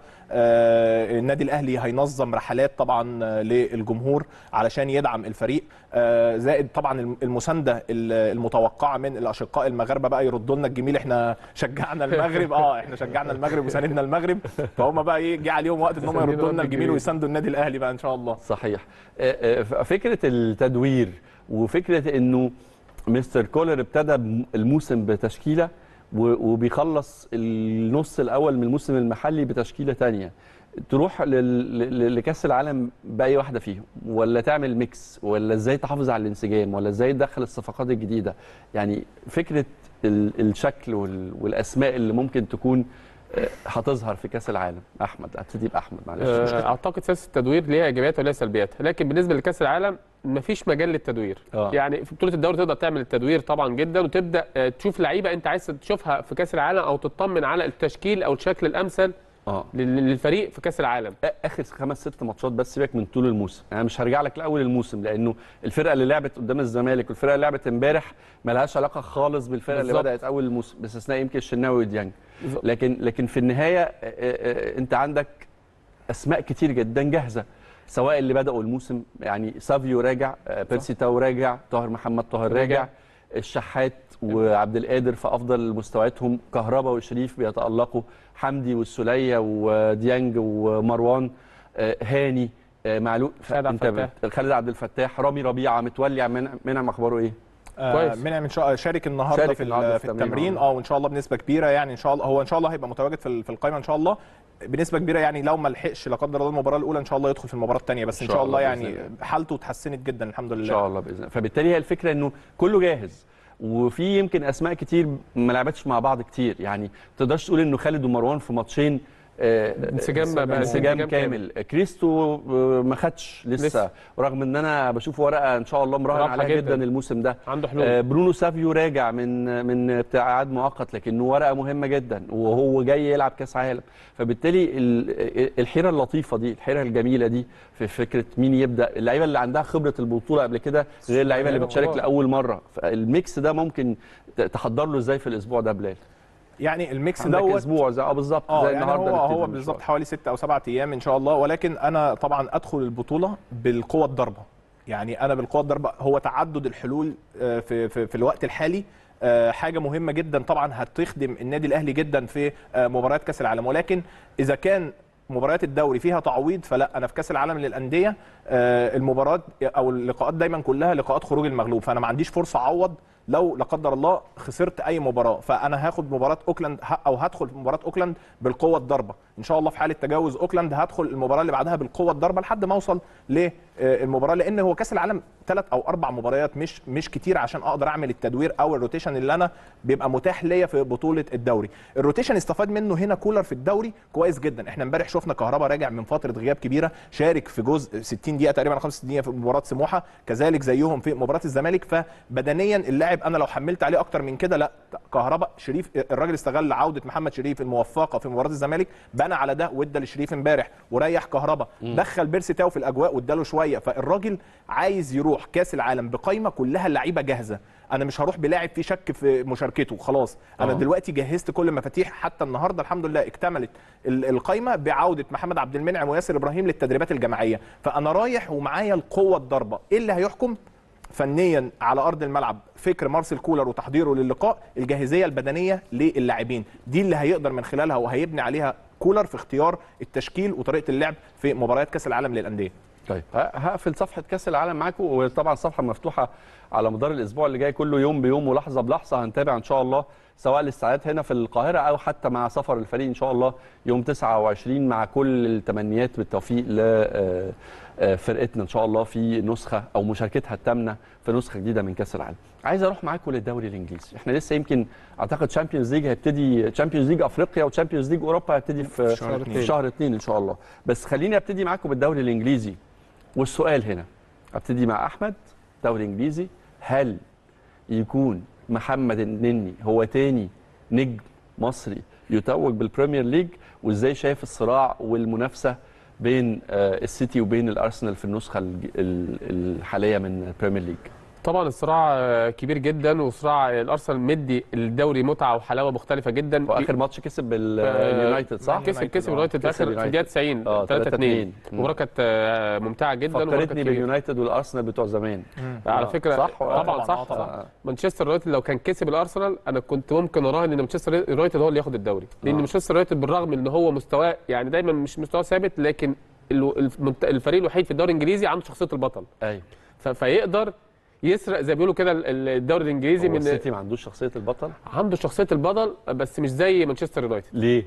آه النادي الاهلي هينظم رحلات طبعا آه، للجمهور علشان يدعم الفريق آه زائد طبعا الم- المسانده ال- المتوقعه من الاشقاء المغاربه بقى يردوا لنا الجميل احنا شجعنا المغرب اه احنا شجعنا المغرب وساندنا المغرب فهم بقى ايه جه عليهم وقت ان هم يساندوا يردوا لنا رد الجميل الجميل. ويساندوا النادي الاهلي بقى ان شاء الله صحيح آه، آه، فكره التدوير وفكره انه مستر كولر ابتدى بم- الموسم بتشكيله و- وبيخلص النص الاول من الموسم المحلي بتشكيله تانية تروح لل- لل- لكاس العالم باي واحده فيهم ولا تعمل ميكس ولا ازاي تحافظ على الانسجام ولا ازاي تدخل الصفقات الجديده يعني فكره ال- الشكل وال- والاسماء اللي ممكن تكون آه، هتظهر في كاس العالم احمد ابتدي باحمد معلش آه، اعتقد سياسه التدوير ليها ايجابيات وليها سلبيات لكن بالنسبه لكاس العالم مفيش مجال للتدوير آه. يعني في بطوله الدوري تقدر تعمل التدوير طبعا جدا وتبدا آه، تشوف لعيبه انت عايز تشوفها في كاس العالم او تطمن على التشكيل او الشكل الامثل اه لل- للفريق في كاس العالم اخر خمس ست ماتشات بس سيبك من طول الموسم انا يعني مش هرجع لك لاول الموسم لانه الفرقه اللي لعبت قدام الزمالك والفرقه اللي لعبت امبارح ملهاش علاقه خالص بالفرقه اللي بالظبط. بدات اول الموسم باستثناء يمكن الشناوي وديانج بالظبط. لكن لكن في النهايه آه، آه، انت عندك اسماء كتير جدا جاهزه سواء اللي بداوا الموسم يعني سافيو راجع آه، بيرسي تاو راجع طاهر محمد طاهر راجع. راجع الشحات وعبد القادر في افضل مستوياتهم كهربا وشريف بيتالقوا حمدي والسوليه وديانج ومروان آه، هاني آه، معلول خالد عبد فأنت الفتاح. بت- خالد عبد الفتاح رامي ربيعه متولي منعم منعم اخباره ايه؟ كويس. آه منعم ان شاء الله شارك النهارده شارك في, النهاردة النهاردة في في التمرين، التمرين آه. اه وان شاء الله بنسبه كبيره يعني ان شاء الله هو ان شاء الله هيبقى متواجد في ال- في القائمه ان شاء الله بنسبه كبيره يعني لو ما لحقش لا قدر الله المباراه الاولى ان شاء الله يدخل في المباراه الثانيه بس ان شاء الله بإذن يعني الله. حالته اتحسنت جدا الحمد ان لله شاء الله باذن الله فبالتالي هي الفكره انه كله جاهز وفي يمكن اسماء كتير ما لعبتش مع بعض كتير يعني ما تقدرش تقول انه خالد ومروان في ماتشين آه، انسجام بقى- انسجام انسجام كامل كريستو آه، ما خدش لسه, لسه. رغم ان انا بشوف ورقه ان شاء الله مراهن رابحة عليها جداً. جدا الموسم ده عنده حلول آه، برونو سافيو راجع من من ابتعاد مؤقت لكنه ورقه مهمه جدا وهو جاي يلعب كاس عالم فبالتالي ال- الحيره اللطيفه دي الحيره الجميله دي في فكره مين يبدا اللعيبه اللي عندها خبره البطوله قبل كده غير اللعيبه اللي صغيرة بتشارك كبار. لاول مره فالميكس ده ممكن ت- تحضر له ازاي في الاسبوع ده بلال يعني الميكس عندك دوت اسبوع زي اه بالظبط اه زي يعني النهارده هو نبتدي هو إن بالظبط شاء حوالي ستة او سبعة ايام ان شاء الله ولكن انا طبعا ادخل البطوله بالقوه الضربه يعني انا بالقوه الضربه هو تعدد الحلول آه، في في, في الوقت الحالي آه، حاجه مهمه جدا طبعا هتخدم النادي الاهلي جدا في آه، مباريات كاس العالم ولكن اذا كان مباريات الدوري فيها تعويض فلا انا في كاس العالم للانديه آه، المباراه او اللقاءات دايما كلها لقاءات خروج المغلوب فانا ما عنديش فرصه اعوض لو لا قدر الله خسرت اي مباراه فانا هاخد مباراه اوكلاند ه- او هدخل في مباراه اوكلاند بالقوه الضربه ان شاء الله في حاله تجاوز اوكلاند هدخل المباراه اللي بعدها بالقوه الضربه لحد ما اوصل للمباراه لان هو كاس العالم ثلاث او اربع مباريات مش مش كتير عشان اقدر اعمل التدوير او الروتيشن اللي انا بيبقى متاح ليا في بطوله الدوري الروتيشن استفاد منه هنا كولر في الدوري كويس جدا احنا امبارح شفنا كهربا راجع من فتره غياب كبيره شارك في جزء 60 دقيقه تقريبا 65 دقيقه في مباراه سموحه كذلك زيهم في مباراه الزمالك فبدنيا اللاعب انا لو حملت عليه اكتر من كده لا كهربا شريف الراجل استغل عوده محمد شريف الموفقه في مباراه الزمالك بنى على ده وادى لشريف امبارح وريح كهربا دخل بيرسي تاو في الاجواء واداله شويه فالراجل عايز يروح كاس العالم بقايمه كلها لعيبه جاهزه انا مش هروح بلاعب فيه شك في مشاركته خلاص انا آه. دلوقتي جهزت كل المفاتيح حتى النهارده الحمد لله اكتملت ال- القايمه بعوده محمد عبد المنعم وياسر ابراهيم للتدريبات الجماعيه فانا رايح ومعايا القوه الضربه ايه اللي هيحكم فنيا على ارض الملعب فكر مارسيل كولر وتحضيره للقاء الجاهزيه البدنيه للاعبين دي اللي هيقدر من خلالها وهيبني عليها كولر في اختيار التشكيل وطريقه اللعب في مباريات كاس العالم للانديه طيب ه- هقفل صفحه كاس العالم معاكم وطبعا صفحه مفتوحه على مدار الاسبوع اللي جاي كله يوم بيوم ولحظه بلحظه هنتابع ان شاء الله سواء الاستعدادات هنا في القاهره او حتى مع سفر الفريق ان شاء الله يوم 29 مع كل التمنيات بالتوفيق لفرقتنا ان شاء الله في نسخه او مشاركتها الثامنه في نسخه جديده من كاس العالم. عايز اروح معاكم للدوري الانجليزي، احنا لسه يمكن اعتقد تشامبيونز ليج هيبتدي تشامبيونز ليج افريقيا وتشامبيونز ليج اوروبا هيبتدي في في شهر اتنين. في شهر اثنين ان شاء الله، بس خليني ابتدي معاكم بالدوري الانجليزي والسؤال هنا ابتدي مع احمد دوري انجليزي هل يكون محمد النني هو تاني نجم مصري يتوج بالبريمير ليج وازاي شايف الصراع والمنافسه بين آه، السيتي وبين الارسنال في النسخه الج- ال- الحاليه من البريمير ليج طبعا الصراع آه، كبير جدا وصراع الارسنال مدي الدوري متعه وحلاوه مختلفه جدا واخر ماتش كسب ال- آه، اليونايتد صح؟ كسب كسب آه. اليونايتد في كسب اخر في اليونايتد. الدقيقه 90 آه، 3 2 3-2. المباراه كانت آه، ممتعه جدا ومباراة كانت فكرتني كبيرة. باليونايتد والارسنال بتوع زمان على آه، فكره صح ولا- طبعا طبعاً، صح, آه، طبعاً. صح. مانشستر يونايتد لو كان كسب الارسنال انا كنت ممكن اراهن ان مانشستر يونايتد هو اللي ياخد الدوري لان آه. مانشستر يونايتد بالرغم ان هو مستواه يعني دايما مش مستواه ثابت لكن ال- المنت- الفريق الوحيد في الدوري الانجليزي عنده شخصيه البطل ايوه ف- فيقدر يسرق زي ما بيقولوا كده ال- ال- الدوري الانجليزي هو من السيتي ما عندوش شخصيه البطل عنده شخصيه البطل بس مش زي مانشستر يونايتد ليه؟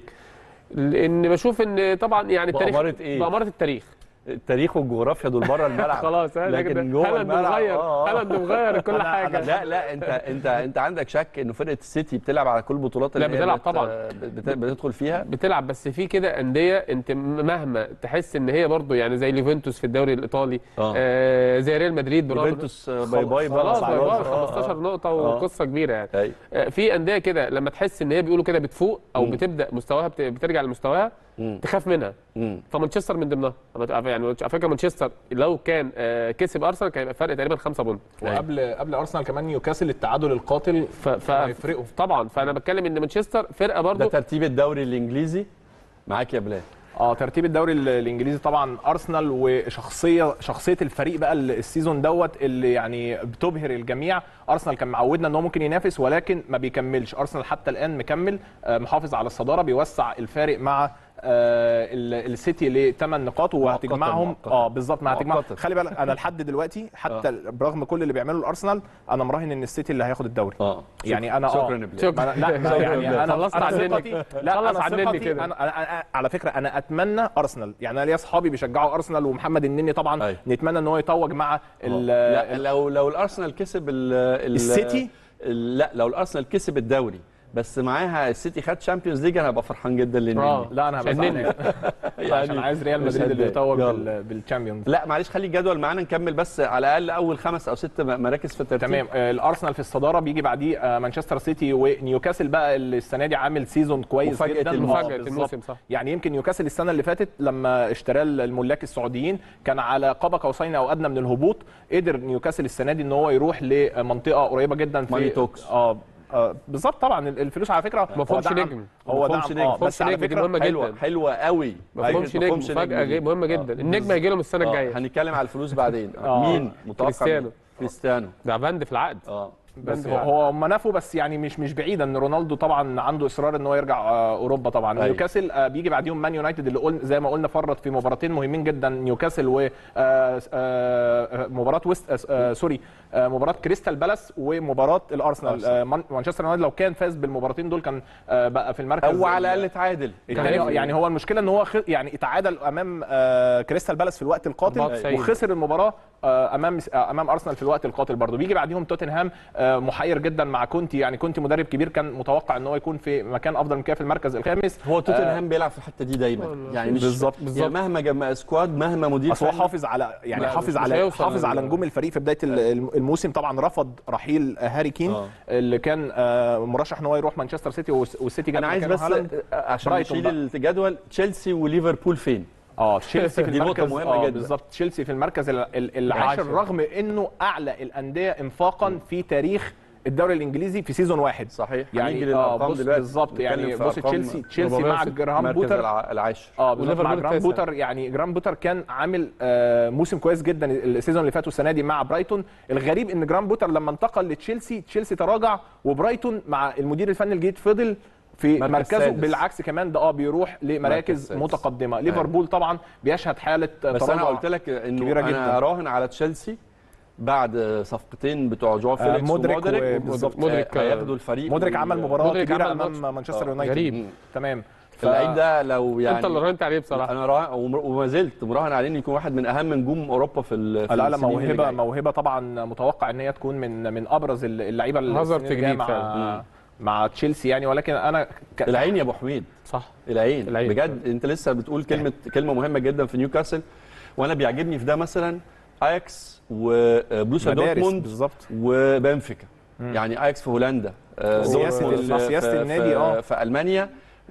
لان بشوف ان طبعا يعني التاريخ بأمارة إيه؟ بأمارة التاريخ التاريخ والجغرافيا دول بره الملعب خلاص ها، لكن جوه هالاند الملعب مغير آه، آه. هالاند مغير كل حاجه لا لا انت انت انت عندك شك انه فرقه السيتي بتلعب على كل البطولات لا، اللي هي بتلعب بت- طبعاً. بت- بتدخل فيها بتلعب بس في كده انديه انت مهما تحس ان هي برضو يعني زي ليفنتوس في الدوري الايطالي آه. آه زي ريال مدريد برغم- يوفنتوس آه، باي باي بقى خلاص باي باي خلاص. آه، 15 آه. نقطه آه. وقصه كبيره يعني أيوة. آه، في انديه كده لما تحس ان هي بيقولوا كده بتفوق او مم. بتبدا مستواها بت- بترجع لمستواها مم. تخاف منها مم. فمانشستر من ضمنها أنا- يعني على فكره مانشستر لو كان آه، كسب ارسنال كان يبقى فرق تقريبا 5 بونت وقبل قبل ارسنال كمان نيوكاسل التعادل القاتل ف... ف... هيفرقوا. طبعا فانا بتكلم ان مانشستر فرقه ده برضو ترتيب الدوري الانجليزي معاك يا بلال اه ترتيب الدوري ال- الانجليزي طبعا ارسنال وشخصيه شخصيه الفريق بقى ال- السيزون دوت اللي يعني بتبهر الجميع ارسنال كان معودنا ان هو ممكن ينافس ولكن ما بيكملش ارسنال حتى الان مكمل آه، محافظ على الصداره بيوسع الفارق مع آه، ال- السيتي لثمان نقاط وهتجمعهم مؤقتاً. اه بالظبط ما هتجمع مؤقتاً. خلي بالك انا لحد دلوقتي حتى برغم كل اللي بيعمله الارسنال انا مراهن ان السيتي اللي هياخد الدوري اه يعني انا شكرا اه يا بلال شكراً. ما أنا- لا ما يعني انا خلصت أنا عنني. ثقتي لا خلص انا عنني ثقتي كده. أنا, أنا, انا على فكره انا اتمنى ارسنال يعني انا ليا اصحابي بيشجعوا ارسنال ومحمد النني طبعا أيوة. نتمنى ان هو يتوج مع ال- لا لو لو الارسنال كسب ال ال السيتي؟ ال- لا لو الارسنال كسب الدوري بس معاها السيتي خد شامبيونز ليج انا هبقى فرحان جدا لان اه لا انا هبقى عشان زعلان عشان عايز ريال مش مدريد اللي هتضايق. يتوج يلا. بال- بالتشامبيونز لا معلش خلي الجدول معانا نكمل بس على الاقل اول خمس او ست م- مراكز في الترتيب تمام آه، الارسنال في الصداره بيجي بعديه آه، مانشستر سيتي ونيوكاسل بقى اللي السنه دي عامل سيزون كويس مفاجأة جدا الموسم. آه، مفاجاه بالظبط. الموسم صح يعني يمكن نيوكاسل السنه اللي فاتت لما اشتراه الملاك السعوديين كان على قاب قوسين او ادنى من الهبوط قدر نيوكاسل السنه دي ان هو يروح لمنطقه قريبه جدا في ماني توكس. اه آه، بالظبط طبعا الفلوس على فكره ما فهمش هو دعم- نجم. هو ما دعم فهمش اه نجم. بس فهمش على نجم، دي فكره مهمة حلوه جدا. حلوه قوي ما فهمش نجم مفاجاه جاي- مهمه جدا النجم هيجي لهم السنه آه، الجايه هنتكلم على الفلوس بعدين آه. مين متوقع كريستيانو. مين؟ كريستيانو ده بند في العقد اه بس بند هو هو هم نفوا بس يعني مش مش بعيد ان رونالدو طبعا عنده اصرار ان هو يرجع آه، اوروبا طبعا أيوة. نيوكاسل آه، بيجي بعديهم مان يونايتد اللي قلنا زي ما قلنا فرط في مباراتين مهمين جدا نيوكاسل و آه، آه، مباراه ويست آه، آه، سوري آه، مباراه كريستال بالاس ومباراه الارسنال أرسنال. آه، مان- مانشستر يونايتد لو كان فاز بالمباراتين دول كان آه، بقى في المركز او على ال- الاقل تعادل التاني هيفرق. يعني هو المشكله ان هو خ... يعني اتعادل امام آه كريستال بالاس في الوقت القاتل 94. وخسر المباراه آه امام آه امام ارسنال في الوقت القاتل برضه بيجي بعديهم توتنهام آه محير جدا مع كونتي يعني كونتي مدرب كبير كان متوقع ان هو يكون في مكان افضل من كده في المركز الخامس هو توتنهام بيلعب في الحته دي دايما يعني مش بالظبط، بالظبط يعني مهما جمع سكواد مهما مدير اصل هو فني حافظ على يعني لا، حافظ مش على هيوصل حافظ على لل- نجوم الفريق في بدايه ال- الموسم طبعا رفض رحيل هاري كين آه. اللي كان آه مرشح ان هو يروح مانشستر سيتي والس- والسيتي جاب انا عايز مكانه بس هالاند. عشان برايتون نشيل بقى. الجدول تشيلسي وليفربول فين اه تشيلسي في دي نقطة المركز مهمة آه جدا. بالظبط تشيلسي في المركز ال- ال- العاشر العاشر. رغم انه اعلى الانديه انفاقا في تاريخ الدوري الانجليزي في سيزون واحد صحيح يعني هنيجي اه للارقام بص دلوقتي بالظبط نتكلم يعني في بص أرقام تشيلسي تشيلسي مع 406 جراهام المركز بوتر الع- العاشر اه بالظبط مع وليفربول جراهام التاسع. بوتر يعني جراهام بوتر كان عامل آه موسم كويس جدا السيزون اللي فات والسنه دي مع برايتون الغريب ان جراهام بوتر لما انتقل لتشيلسي تشيلسي تراجع وبرايتون مع المدير الفني الجديد فضل في مركز مركزه سادس. بالعكس كمان ده اه بيروح مركز لمراكز سادس. متقدمه ليفربول طبعا بيشهد حاله بس تراجع انا قلت لك انه كبيرة انا جدا. اراهن على تشيلسي بعد صفقتين بتوع جواو آه، فيليكس مودريك ومودريك و- بالظبط. مودريك، آه، هياخدوا الفريق مدرك وي- عمل مباراه مدرك كبيره عمل امام ماتش. مانشستر آه، يونايتد غريب. مم. تمام ف- اللعيب ده لو يعني انت اللي راهنت عليه بصراحه انا راهن ومر- وما زلت مراهن عليه انه يكون واحد من اهم نجوم اوروبا في ال- في لا لا السنين اللي موهبه جاية. موهبه طبعا متوقع ان هي تكون من من ابرز اللعيبه اللي هازارد السنين الجاية جديد مع فعلا. مع تشيلسي يعني ولكن انا ك... العين يا ابو حميد صح العين, العين. بجد انت لسه بتقول كلمه كلمه مهمه جدا في نيوكاسل وانا بيعجبني في ده مثلا اياكس وبروسيا مدارس دورتموند بالظبط وبنفيكا يعني اياكس في هولندا آه، سياسة دورتموند ال- في- سياسة في- النادي، آه. في المانيا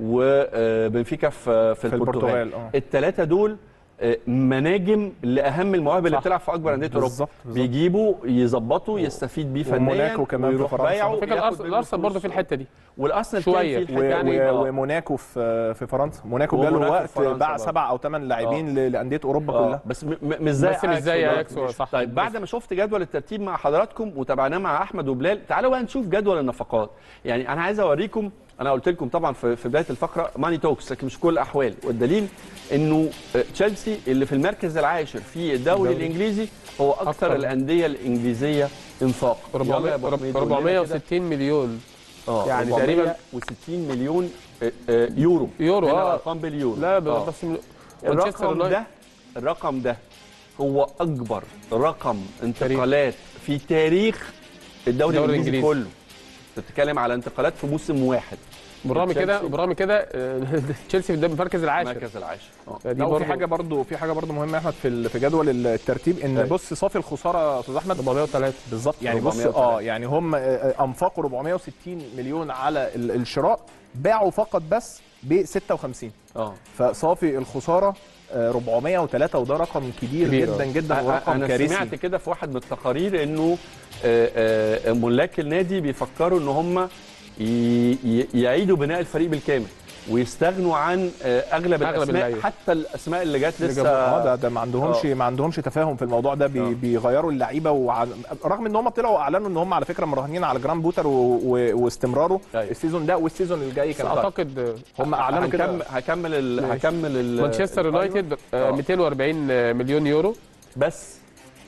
وبنفيكا في في في البرتغال البرتغال اه الثلاثه دول آه، مناجم لاهم المواهب اللي صح. بتلعب في اكبر انديه اوروبا بالظبط بالظبط. بيجيبوا يظبطوا يستفيد بيه فنيا وموناكو كمان في ويروح فرنسا. بايعه على فكره ياخد الارسنال منه الارسنال برضه فلوس. في الحته دي والارسنال شوية. كان في و... الحته يعني- يعني و... آه. وموناكو في في فرنسا موناكو جاله وموناكو وقت في فرنسا باع برضه. سبع او ثمان لاعبين ل- لانديه اوروبا آه، كلها بس م- م- مش زي بس مش زي أياكس اياكس صح طيب بعد ما شفت جدول الترتيب مع حضراتكم وتابعناه مع احمد وبلال تعالوا بقى نشوف جدول النفقات يعني انا عايز اوريكم انا قلت لكم طبعا في في بدايه الفقره ماني توكس لكن مش كل الاحوال والدليل انه آه، تشيلسي اللي في المركز العاشر في الدوري الدوري. الانجليزي هو اكثر أكتر. الانديه الانجليزيه انفاق يلا يا أبو حميد، قول لنا كده. 460 مليون اه يعني يعني تقريباً- تقريبا 60 مليون آه، آه، يورو يورو، هنا آه. الارقام باليورو لا آه. بس من- مانشستر الرقم يونايتد ده الرقم ده هو اكبر رقم انتقالات في تاريخ الدوري الدوري الانجليزي الإنجليزي. كله انت بتتكلم على انتقالات في موسم واحد بالرغم كده تشيلسي. بالرغم كده آه، تشيلسي في المركز العاشر المركز العاشر اه دي لا وفي برضه حاجه برضو في حاجه برضو مهمه يا احمد في ال- في جدول الترتيب ان أيوة. بص صافي الخساره يا استاذ احمد 403 بالظبط يعني بص 403. اه يعني هم آه، آه، انفقوا 460 مليون على ال- الشراء باعوا فقط بس ب 56 اه فصافي الخساره آه، 403 وده رقم كبير, كبير، جدا آه. جدا أ- ورقم انا كارثي سمعت كده في واحد من التقارير انه آه، آه، ملاك النادي بيفكروا ان هم ي- ي- يعيدوا بناء الفريق بالكامل ويستغنوا عن آه، اغلب, أغلب الاسماء اللعيبة. حتى الاسماء اللي جت اللي لسه جابوه. اه ده ده ما عندهمش آه. ما عندهمش تفاهم في الموضوع ده بي آه. بيغيروا اللعيبه وع... رغم ان هم طلعوا اعلنوا ان هم على فكره مراهنين على جرام بوتر و... و... واستمراره أيوة. السيزون ده والسيزون الجاي بس كان اعتقد آه، هم اعلنوا كده هكمل هكمل ال... ماشي. هكمل ال... مانشستر القائمة. يونايتد آه، آه. 240 مليون يورو بس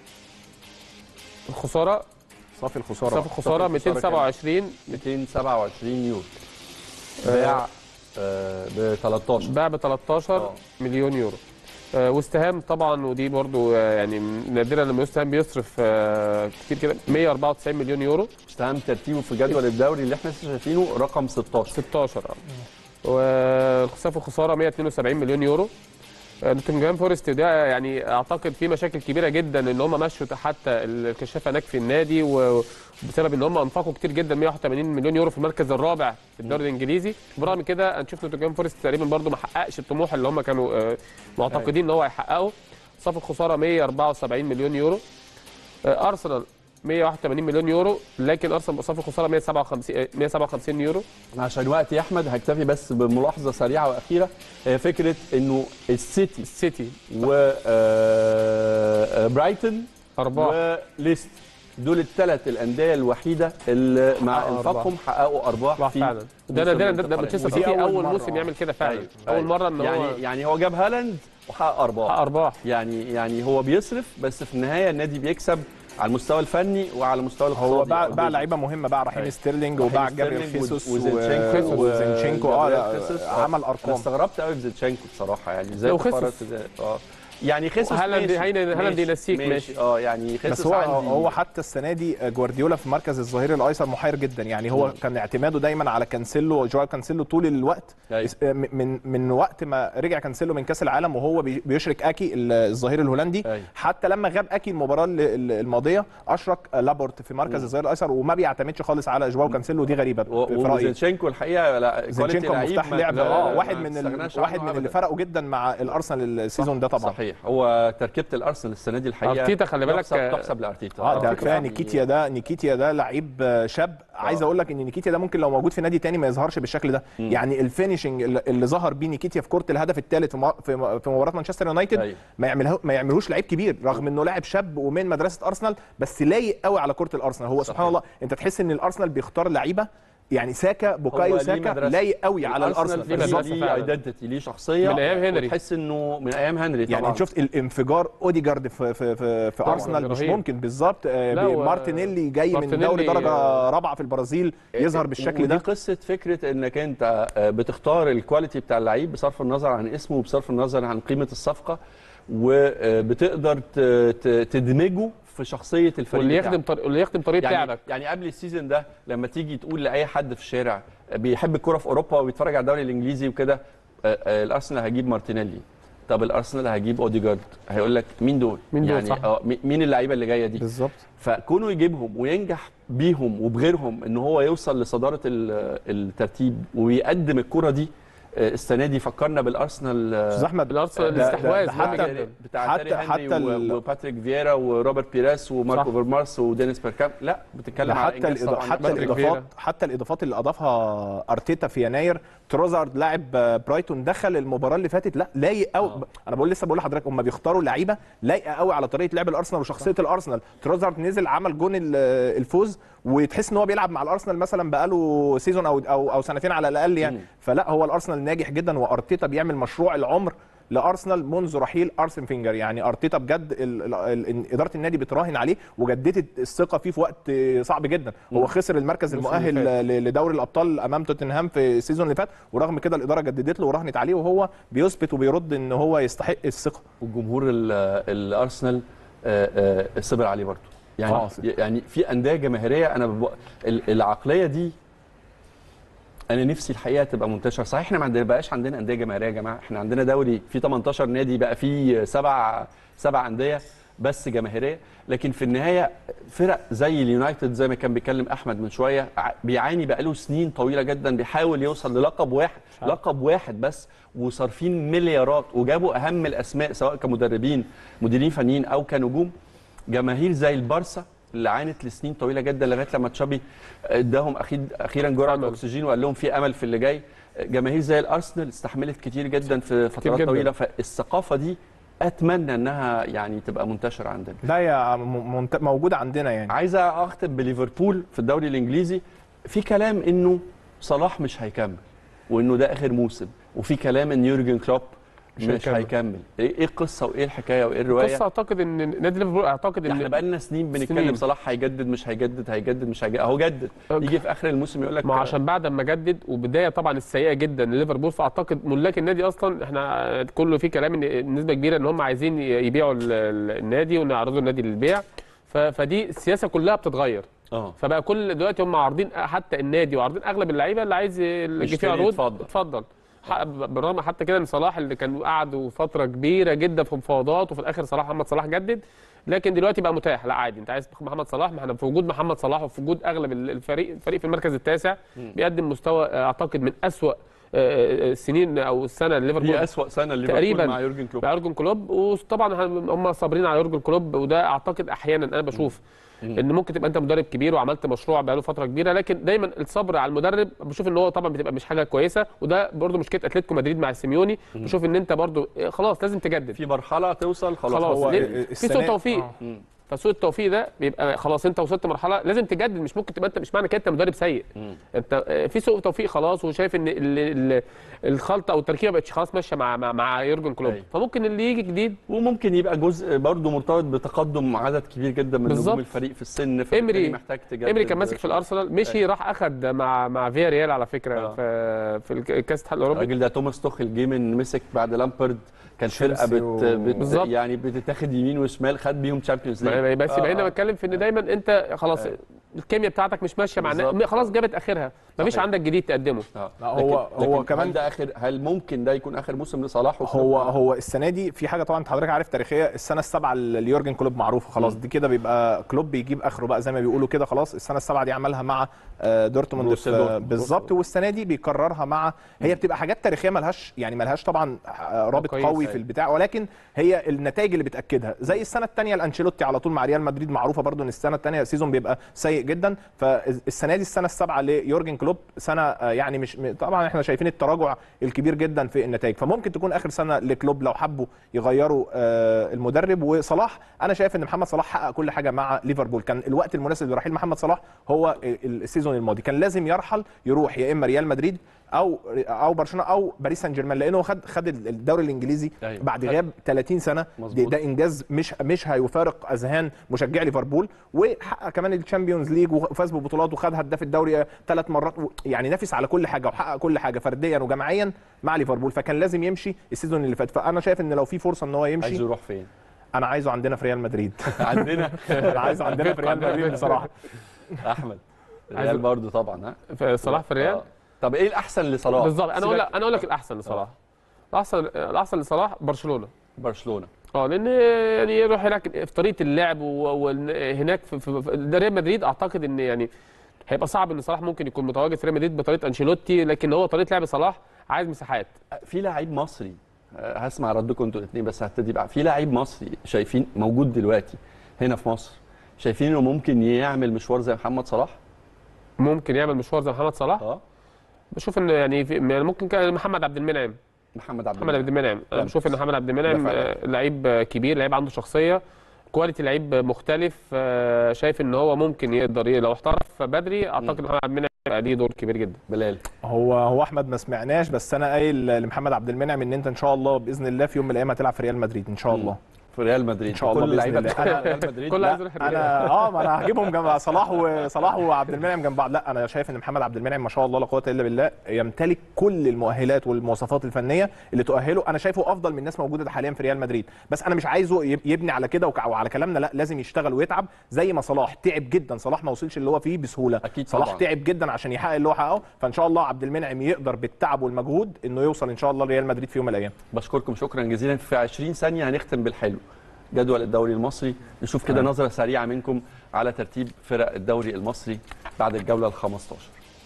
الخساره صافي الخساره صافي الخساره صافي الخسارة 227 227 يورو آه. باع ب 13 باع ب 13 آه. مليون يورو آه، واستهام طبعا ودي برضو آه، يعني نادرا لما يستهام بيصرف آه، كتير كده 194 مليون يورو استهم ترتيبه في جدول الدوري اللي احنا لسه شايفينه رقم 16 16 اه وصافي خساره 172 مليون يورو آه، نوتنجهام فورست ده يعني اعتقد في مشاكل كبيره جدا ان هم مشوا حتى الكشافه هناك في النادي وبسبب ان هم انفقوا كتير جدا 181 مليون يورو في المركز الرابع في الدوري الانجليزي برغم كده هنشوف نوتنجهام فورست تقريبا برضو ما حققش الطموح اللي هم كانوا آه، معتقدين ان هو هيحققه صافي الخساره 174 مليون يورو آه، ارسنال 181 مليون يورو لكن ارسنال صافي الخساره 157 آه، 157 يورو عشان وقت يا احمد هكتفي بس بملاحظه سريعه واخيره هي فكره انه السيتي السيتي وبرايتون ارباح وليست دول الثلاث الانديه الوحيده اللي مع حققوا انفاقهم حققوا ارباح ارباح في فعلا ده موسم نادرا ده, ده الانتقالات. مانشستر ودي سيتي أول اول مرة. موسم يعمل كده فعلا أيوة، اول أيوة. مره ان يعني هو يعني هو جاب هالاند وحقق ارباح حقق ارباح يعني يعني هو بيصرف بس في النهايه النادي بيكسب على المستوى الفني وعلى المستوى الاقتصادي هو باع أو باع جزء. لعيبه مهمه باع رحيم أيوة. ستيرلينج رحيم وباع جابريل ستيرلينج خيسوس وزينشينكو. و- وزينشينكو اه جابريل لا، خيسوس. آه. عمل انا ارقام استغربت قوي بزيتشينكو بصراحه يعني ازاي لو خسس. تقررت ده؟ اه يعني خيسوس هالاند- ماشي. هالاند- هالاند ماشي. ينسيك ماشي. اه يعني خيسوس بس هو عندي هو حتى السنه دي جوارديولا في مركز الظهير الايسر محير جدا يعني هو مم. كان اعتماده دايما على كانسيلو جواو كانسيلو طول الوقت أيوة. من من وقت ما رجع كانسيلو من كاس العالم وهو بي- بيشرك اكي الظهير الهولندي أيوة. حتى لما غاب اكي المباراه ال- ال- الماضيه اشرك لابورت في مركز الظهير الايسر وما بيعتمدش خالص على جواو كانسيلو ودي غريبه و- في رايي وزينشينكو الحقيقه لا quality زينشينكو لعيب مفتاح ما- لعب لا- لا- اه لا، واحد ما من تستغناش ال... واحد عنه من اللي أبداً. فرقوا جدا مع الارسنال السيزون ده طبعا صحيح هو تركيبه الارسنال السنه دي الحقيقه أرتيتا خلي بالك، تحسب, آه، تحسب لارتيتا اه ده آه، كفايه يعني- نيكيتيا ده نيكيتيا ده لعيب شاب عايز اقول لك ان نيكيتيا ده ممكن لو موجود في نادي تاني ما يظهرش بالشكل ده مم. يعني الفينشنج اللي اللي ظهر بيه نيكيتيا في كره الهدف الثالث في م- في م- في مباراه مانشستر يونايتد أيوة. ما يعمله ما يعملهوش لعيب كبير رغم انه لاعب شاب ومن مدرسه ارسنال بس لايق قوي على كره الارسنال هو سبحان صحيح. الله انت تحس ان الارسنال بيختار لعيبه يعني ساكا بوكايو هو ليه ساكا مدرسة. لايق قوي على الارسنال ليه بالظبط مدرسة ليه فعلا. ايدنتيتي ليه شخصيه من أيام هنري. تحس انه من ايام هنري طبعا يعني انت شفت الانفجار اوديجارد في في في, في طبعاً، ارسنال مش رهيب. ممكن بالظبط آه، لا، و- مارتينيلي جاي من مارتينيلي، دوري درجه آه، رابعه في البرازيل يظهر بالشكل ودي ده قصه فكره انك انت آه، بتختار الكواليتي بتاع اللعيب بصرف النظر عن اسمه وبصرف النظر عن قيمه الصفقه وبتقدر تدمجه في شخصيه الفريق واللي بتاعك. يخدم طريق واللي يخدم طريقه يعني لعبك يعني قبل السيزون ده لما تيجي تقول لاي حد في الشارع بيحب الكوره في اوروبا وبيتفرج على الدوري الانجليزي وكده آه، آه، الارسنال هجيب مارتينيلي طب الارسنال هجيب اوديجارد هيقول لك مين دول مين دول، يعني صح. اه مي- مين اللعيبه اللي جايه دي بالظبط فكونه يجيبهم وينجح بيهم وبغيرهم ان هو يوصل لصداره ال- الترتيب ويقدم الكره دي آه، السنه دي فكرنا بالارسنال آه، استاذ احمد الارسنال ده- ده- الاستحواذ ده مهم حتى جدا بتاع حتى- تيري هنري حتى ال- و- وباتريك فييرا وروبرت بيراس وماركو صح. فيرمارس ودينيس بيركام لا بتتكلم ده على حتى إنجاز الإضا- طبعاً. حتى باتريك الاضافات فييرا. حتى الاضافات اللي اضافها ارتيتا في يناير تروزارد لاعب آه، برايتون دخل المباراه اللي فاتت لا لايق قوي آه. انا بقول لسه بقول لحضرتك هم بيختاروا لعيبه لايقه قوي على طريقه لعب الارسنال وشخصيه الارسنال تروزارد نزل عمل جون ال- الفوز وتحس ان هو بيلعب مع الارسنال مثلا بقاله سيزون او او او سنتين على الاقل يعني مم. فلا هو الارسنال ناجح جدا وارتيتا بيعمل مشروع العمر لارسنال منذ رحيل ارسن فينجر يعني ارتيتا بجد ال ال ال اداره النادي بتراهن عليه وجددت الثقه فيه في وقت صعب جدا هو خسر المركز الموسم اللي المؤهل ل- لدوري الابطال امام توتنهام في السيزون اللي فات ورغم كده الاداره جددت له ورهنت عليه وهو بيثبت وبيرد ان هو يستحق الثقه وجمهور ال- الارسنال آه، آه، صبر عليه برضه يعني آه. يعني في انديه جماهيريه انا ببقى ال- العقليه دي انا نفسي الحقيقه تبقى منتشره صحيح احنا ما عندنا بقاش عندنا انديه جماهيريه يا جماعه احنا عندنا دوري في 18 نادي بقى فيه سبع سبع انديه بس جماهيريه لكن في النهايه فرق زي اليونايتد زي ما كان بيتكلم احمد من شويه ع- بيعاني بقاله سنين طويله جدا بيحاول يوصل للقب واحد لقب واحد بس وصارفين مليارات وجابوا اهم الاسماء سواء كمدربين مديرين فنيين او كنجوم جماهير زي البارسا اللي عانت لسنين طويله جدا لغايه لما تشابي اداهم اخير اخيرا جرعه أمل. اكسجين وقال لهم في امل في اللي جاي جماهير زي الارسنال استحملت كتير جدا في فترات جداً. طويله فالثقافه دي اتمنى انها يعني تبقى منتشره عندنا لا يا م- منت- موجوده عندنا يعني عايزه اختم بليفربول في الدوري الانجليزي في كلام انه صلاح مش هيكمل وانه ده اخر موسم وفي كلام ان يورجن كلوب مش مش, هيكمل. هيكمل ايه إيه القصه وايه الحكايه وايه الروايه قصه اعتقد ان نادي ليفربول اعتقد احنا ان بقى لنا سنين بنتكلم سنين. صلاح هيجدد مش هيجدد هيجدد مش هيجدد اهو جدد أوكي. يجي في اخر الموسم يقول لك ما عشان بعد ما جدد وبدايه طبعا السيئه جدا لليفربول فاعتقد ملاك النادي اصلا احنا كله في كلام ان نسبه كبيره ان هم عايزين يبيعوا ال- ال- النادي ونعرضوا النادي للبيع ف- فدي السياسه كلها بتتغير اه فبقى كل دلوقتي هم عارضين حتى النادي وعارضين اغلب اللعيبه اللي عايز اللي يجي فيه يشتري عروض يتفضل. اتفضل ح- بالرغم حتى كده ان صلاح اللي كان قعدوا فتره كبيره جدا في مفاوضات وفي الاخر صلاح محمد صلاح جدد لكن دلوقتي بقى متاح لا عادي انت عايز محمد صلاح ما احنا في وجود محمد صلاح وفي وجود اغلب الفريق الفريق في المركز التاسع بيقدم مستوى آه، اعتقد من اسوأ آه، آه، السنين او السنه لليفربول هي اسوأ سنه ليفربول تقريباً. مع يورجن كلوب مع يورجن كلوب وطبعا هم صابرين على يورجن كلوب وده اعتقد احيانا انا بشوف ان ممكن تبقى انت مدرب كبير وعملت مشروع بقاله فتره كبيره لكن دايما الصبر على المدرب بشوف ان هو طبعا بتبقى مش حاجه كويسه وده برده مشكله اتلتيكو مدريد مع سيميوني بشوف ان انت برده خلاص لازم تجدد في مرحله توصل خلاص خلاص هو ليه؟ في السنة- سوء توفيق آه. مم. فسوء التوفيق ده بيبقى خلاص انت وصلت مرحله لازم تجدد مش ممكن تبقى انت مش معنى كده انت مدرب سيء مم. انت آه، في سوء توفيق خلاص وشايف ان ال- ال- الخلطه او التركيبه بقتش خلاص ماشيه مع مع, مع يورجن كلوب أيوة. فممكن اللي يجي جديد وممكن يبقى جزء برضه مرتبط بتقدم عدد كبير جدا من بالظبط. نجوم الفريق في السن فبالتالي إمري- محتاج تجدد امري كان ماسك في الارسنال مشي راح اخد مع مع فيا ريال على فكره آه. في في الك- كاس الاتحاد الاوروبي الراجل ده توماس توخيل جه من مسك بعد لامبرد كان فرقه تشيلسي بت... و- بت... بالظبط. يعني بتتاخد يمين وشمال خد بيهم تشامبيونز ليج ما- بس يبقى هنا آه. بتكلم في ان دايما انت خلاص الكيمياء بتاعتك مش ماشيه مع النا- بالظبط. خلاص جابت اخرها مفيش صحيح. عندك جديد تقدمه آه. لا، هو- لكن... هو لكن كمان- هل ده اخر هل ممكن ده يكون اخر موسم لصلاح وكلوب؟ هو هو السنه دي في حاجه طبعا انت حضرتك عارف تاريخيه السنه السابعه ليورجن كلوب معروفه خلاص مم. دي كده بيبقى كلوب بيجيب اخره بقى زي ما بيقولوا كده خلاص السنه السابعه دي عملها مع آه، دورتموند بروسيا في- دورتموند. بالظبط والسنه دي بيكررها مع هي بتبقى حاجات تاريخيه ملهاش يعني ملهاش طبعا آه، رابط كويس، قوي أيوة. في البتاع ولكن هي النتائج اللي بتاكدها زي السنه الثانيه لانشيلوتي على طول مع ريال مدريد معروفه برضو ان السنه الثانيه سيزون بيبقى سيء سيء جدا فالسنه دي السنه السابعه ليورجن كلوب سنه آه، يعني مش م- طبعا احنا شايفين التراجع الكبير جدا في النتائج فممكن تكون اخر سنه لكلوب لو حبوا يغيروا آه، المدرب وصلاح انا شايف ان محمد صلاح حقق كل حاجه مع ليفربول كان الوقت المناسب لرحيل محمد صلاح هو ال- السيزون الماضي كان لازم يرحل يروح يا اما ريال مدريد او او برشلونه او باريس سان جيرمان لانه خد خد الدوري الانجليزي أيوة. بعد غياب 30 سنه دي مظبوط. ده انجاز مش مش هيفارق اذهان مشجعي ليفربول وحقق كمان الشامبيونز ليج وفاز ببطولات وخد هداف الدوري ثلاث مرات و- يعني نافس على كل حاجه وحقق كل حاجه فرديا وجماعيا مع ليفربول فكان لازم يمشي السيزون اللي فات فانا شايف ان لو في فرصه ان هو عايز يمشي يروح فين انا عايزه عندنا في ريال مدريد عندنا انا عايزه عندنا في ريال مدريد بصراحه احمد عايز- الريال برضه طبعا ها في صلاح في الريال آه. طب ايه الاحسن لصلاح بالظبط انا اقول سيبك- لك انا اقول لك الاحسن لصلاح الاحسن الاحسن لصلاح برشلونه برشلونه اه لان يعني يروح هناك في طريقه اللعب وهناك في, في, في ده ريال مدريد اعتقد ان يعني هيبقى صعب ان صلاح ممكن يكون متواجد في ريال مدريد بطريقه انشيلوتي لكن هو طريقه لعب صلاح عايز مساحات في لعيب مصري آه، هسمع ردكم انتوا الاثنين بس هبتدي بقى في لعيب مصري شايفين موجود دلوقتي هنا في مصر شايفين انه ممكن يعمل مشوار زي محمد صلاح ممكن يعمل مشوار زي محمد صلاح اه بشوف ان يعني في يعني ممكن كان محمد عبد المنعم محمد عبد محمد عبد المنعم انا تمام. بشوف ان محمد عبد المنعم ده فعلا. آه، لعيب آه، كبير لعيب عنده شخصيه كواليتي لعيب مختلف آه، شايف ان هو ممكن يقدر ي- لو احترف بدري اعتقد محمد عبد المنعم هيبقى ليه دور كبير جدا بلال هو هو احمد ما سمعناش بس انا قايل لمحمد عبد المنعم ان انت ان شاء الله باذن الله في يوم من الايام هتلعب في ريال مدريد ان شاء الله في ريال مدريد إن شاء الله كل بإذن اللعيبه الله. بتاع ريال مدريد كل لا، عايز يروح الريال انا اه ما انا هجيبهم جنب صلاح وصلاح وعبد المنعم جنب بعض لا انا شايف ان محمد عبد المنعم ما شاء الله لا قوه الا بالله يمتلك كل المؤهلات والمواصفات الفنيه اللي تؤهله انا شايفه افضل من ناس موجوده حاليا في ريال مدريد بس انا مش عايزه يب- يبني على كده وك- وعلى كلامنا لا لازم يشتغل ويتعب زي ما صلاح تعب جدا صلاح ما وصلش اللي هو فيه بسهوله أكيد صلاح طبعاً. تعب جدا عشان يحقق اللي هو حققه فان شاء الله عبد المنعم يقدر بالتعب والمجهود انه يوصل ان شاء الله لريال مدريد في يوم من الايام بشكركم شكرا جزيلا في 20 ثانيه هنختم بالحلو جدول الدوري المصري نشوف كده نظره سريعه منكم على ترتيب فرق الدوري المصري بعد الجوله ال 15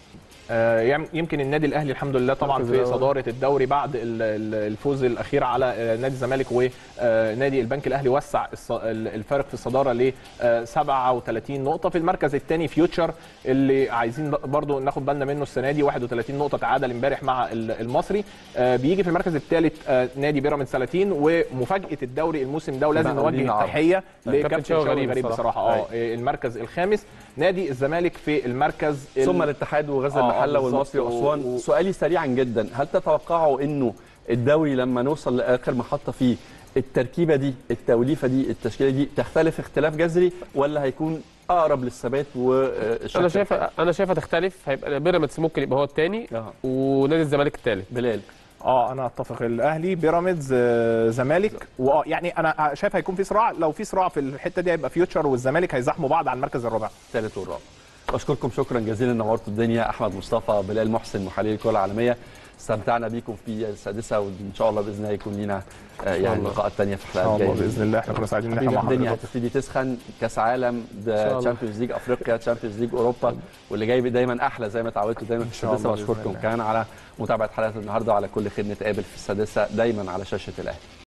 آه، يم- يمكن النادي الاهلي الحمد لله طبعا مركز في الأول. صداره الدوري بعد ال- ال- الفوز الاخير على آه، نادي الزمالك ونادي البنك الاهلي وسع الص- ال- الفارق في الصداره ل آه، 37 نقطه في المركز الثاني فيوتشر اللي عايزين ب- برضو ناخد بالنا منه السنه دي 31 نقطه تعادل امبارح مع ال- المصري آه، بيجي في المركز الثالث نادي بيراميدز 30 ومفاجاه الدوري الموسم ده ولازم بقى لينا نوجه عرض. تحيه كابتن لكابتن شوقي شوقي غريب غريب بصراحة. بصراحه اه آه، المركز الخامس نادي الزمالك في المركز ال- ثم الاتحاد وغزل آه، آه، المحله بالظبط. والمصري واسوان و- و- سؤالي سريعا جدا هل تتوقعوا انه الدوري لما نوصل لاخر محطه فيه التركيبه دي التوليفه دي التشكيله دي تختلف اختلاف جذري ولا هيكون اقرب للثبات والشكل انا شايف انا شايفها تختلف هيبقى بيراميدز ممكن يبقى هو الثاني آه. ونادي الزمالك الثالث بلال اه انا اتفق الاهلي بيراميدز آه، زمالك واه يعني انا شايف هيكون في صراع لو في صراع في الحته دي هيبقى فيوتشر والزمالك هيزاحموا بعض على المركز الرابع الثالث والرابع بشكركم شكرا جزيلا نورتوا الدنيا احمد مصطفى بلال محسن محلل الكره العالميه استمتعنا بيكم في السادسه وان شاء الله باذن الله يكون لنا آه، يعني الله. لقاءات ثانيه في ان حلقات شاء الله جايه باذن الله احنا كنا سعيدين ان احنا مع الدنيا حضرتك هتبتدي تسخن كاس عالم شاء الله. تشامبيونز ليج افريقيا تشامبيونز ليج اوروبا واللي جاي دايما احلى زي ما اتعودتوا دايما في إن شاء السادسه الله بإذن بشكركم الله. كمان على متابعه حلقه النهارده وعلى كل خير نتقابل في السادسه دايما على شاشه الاهلي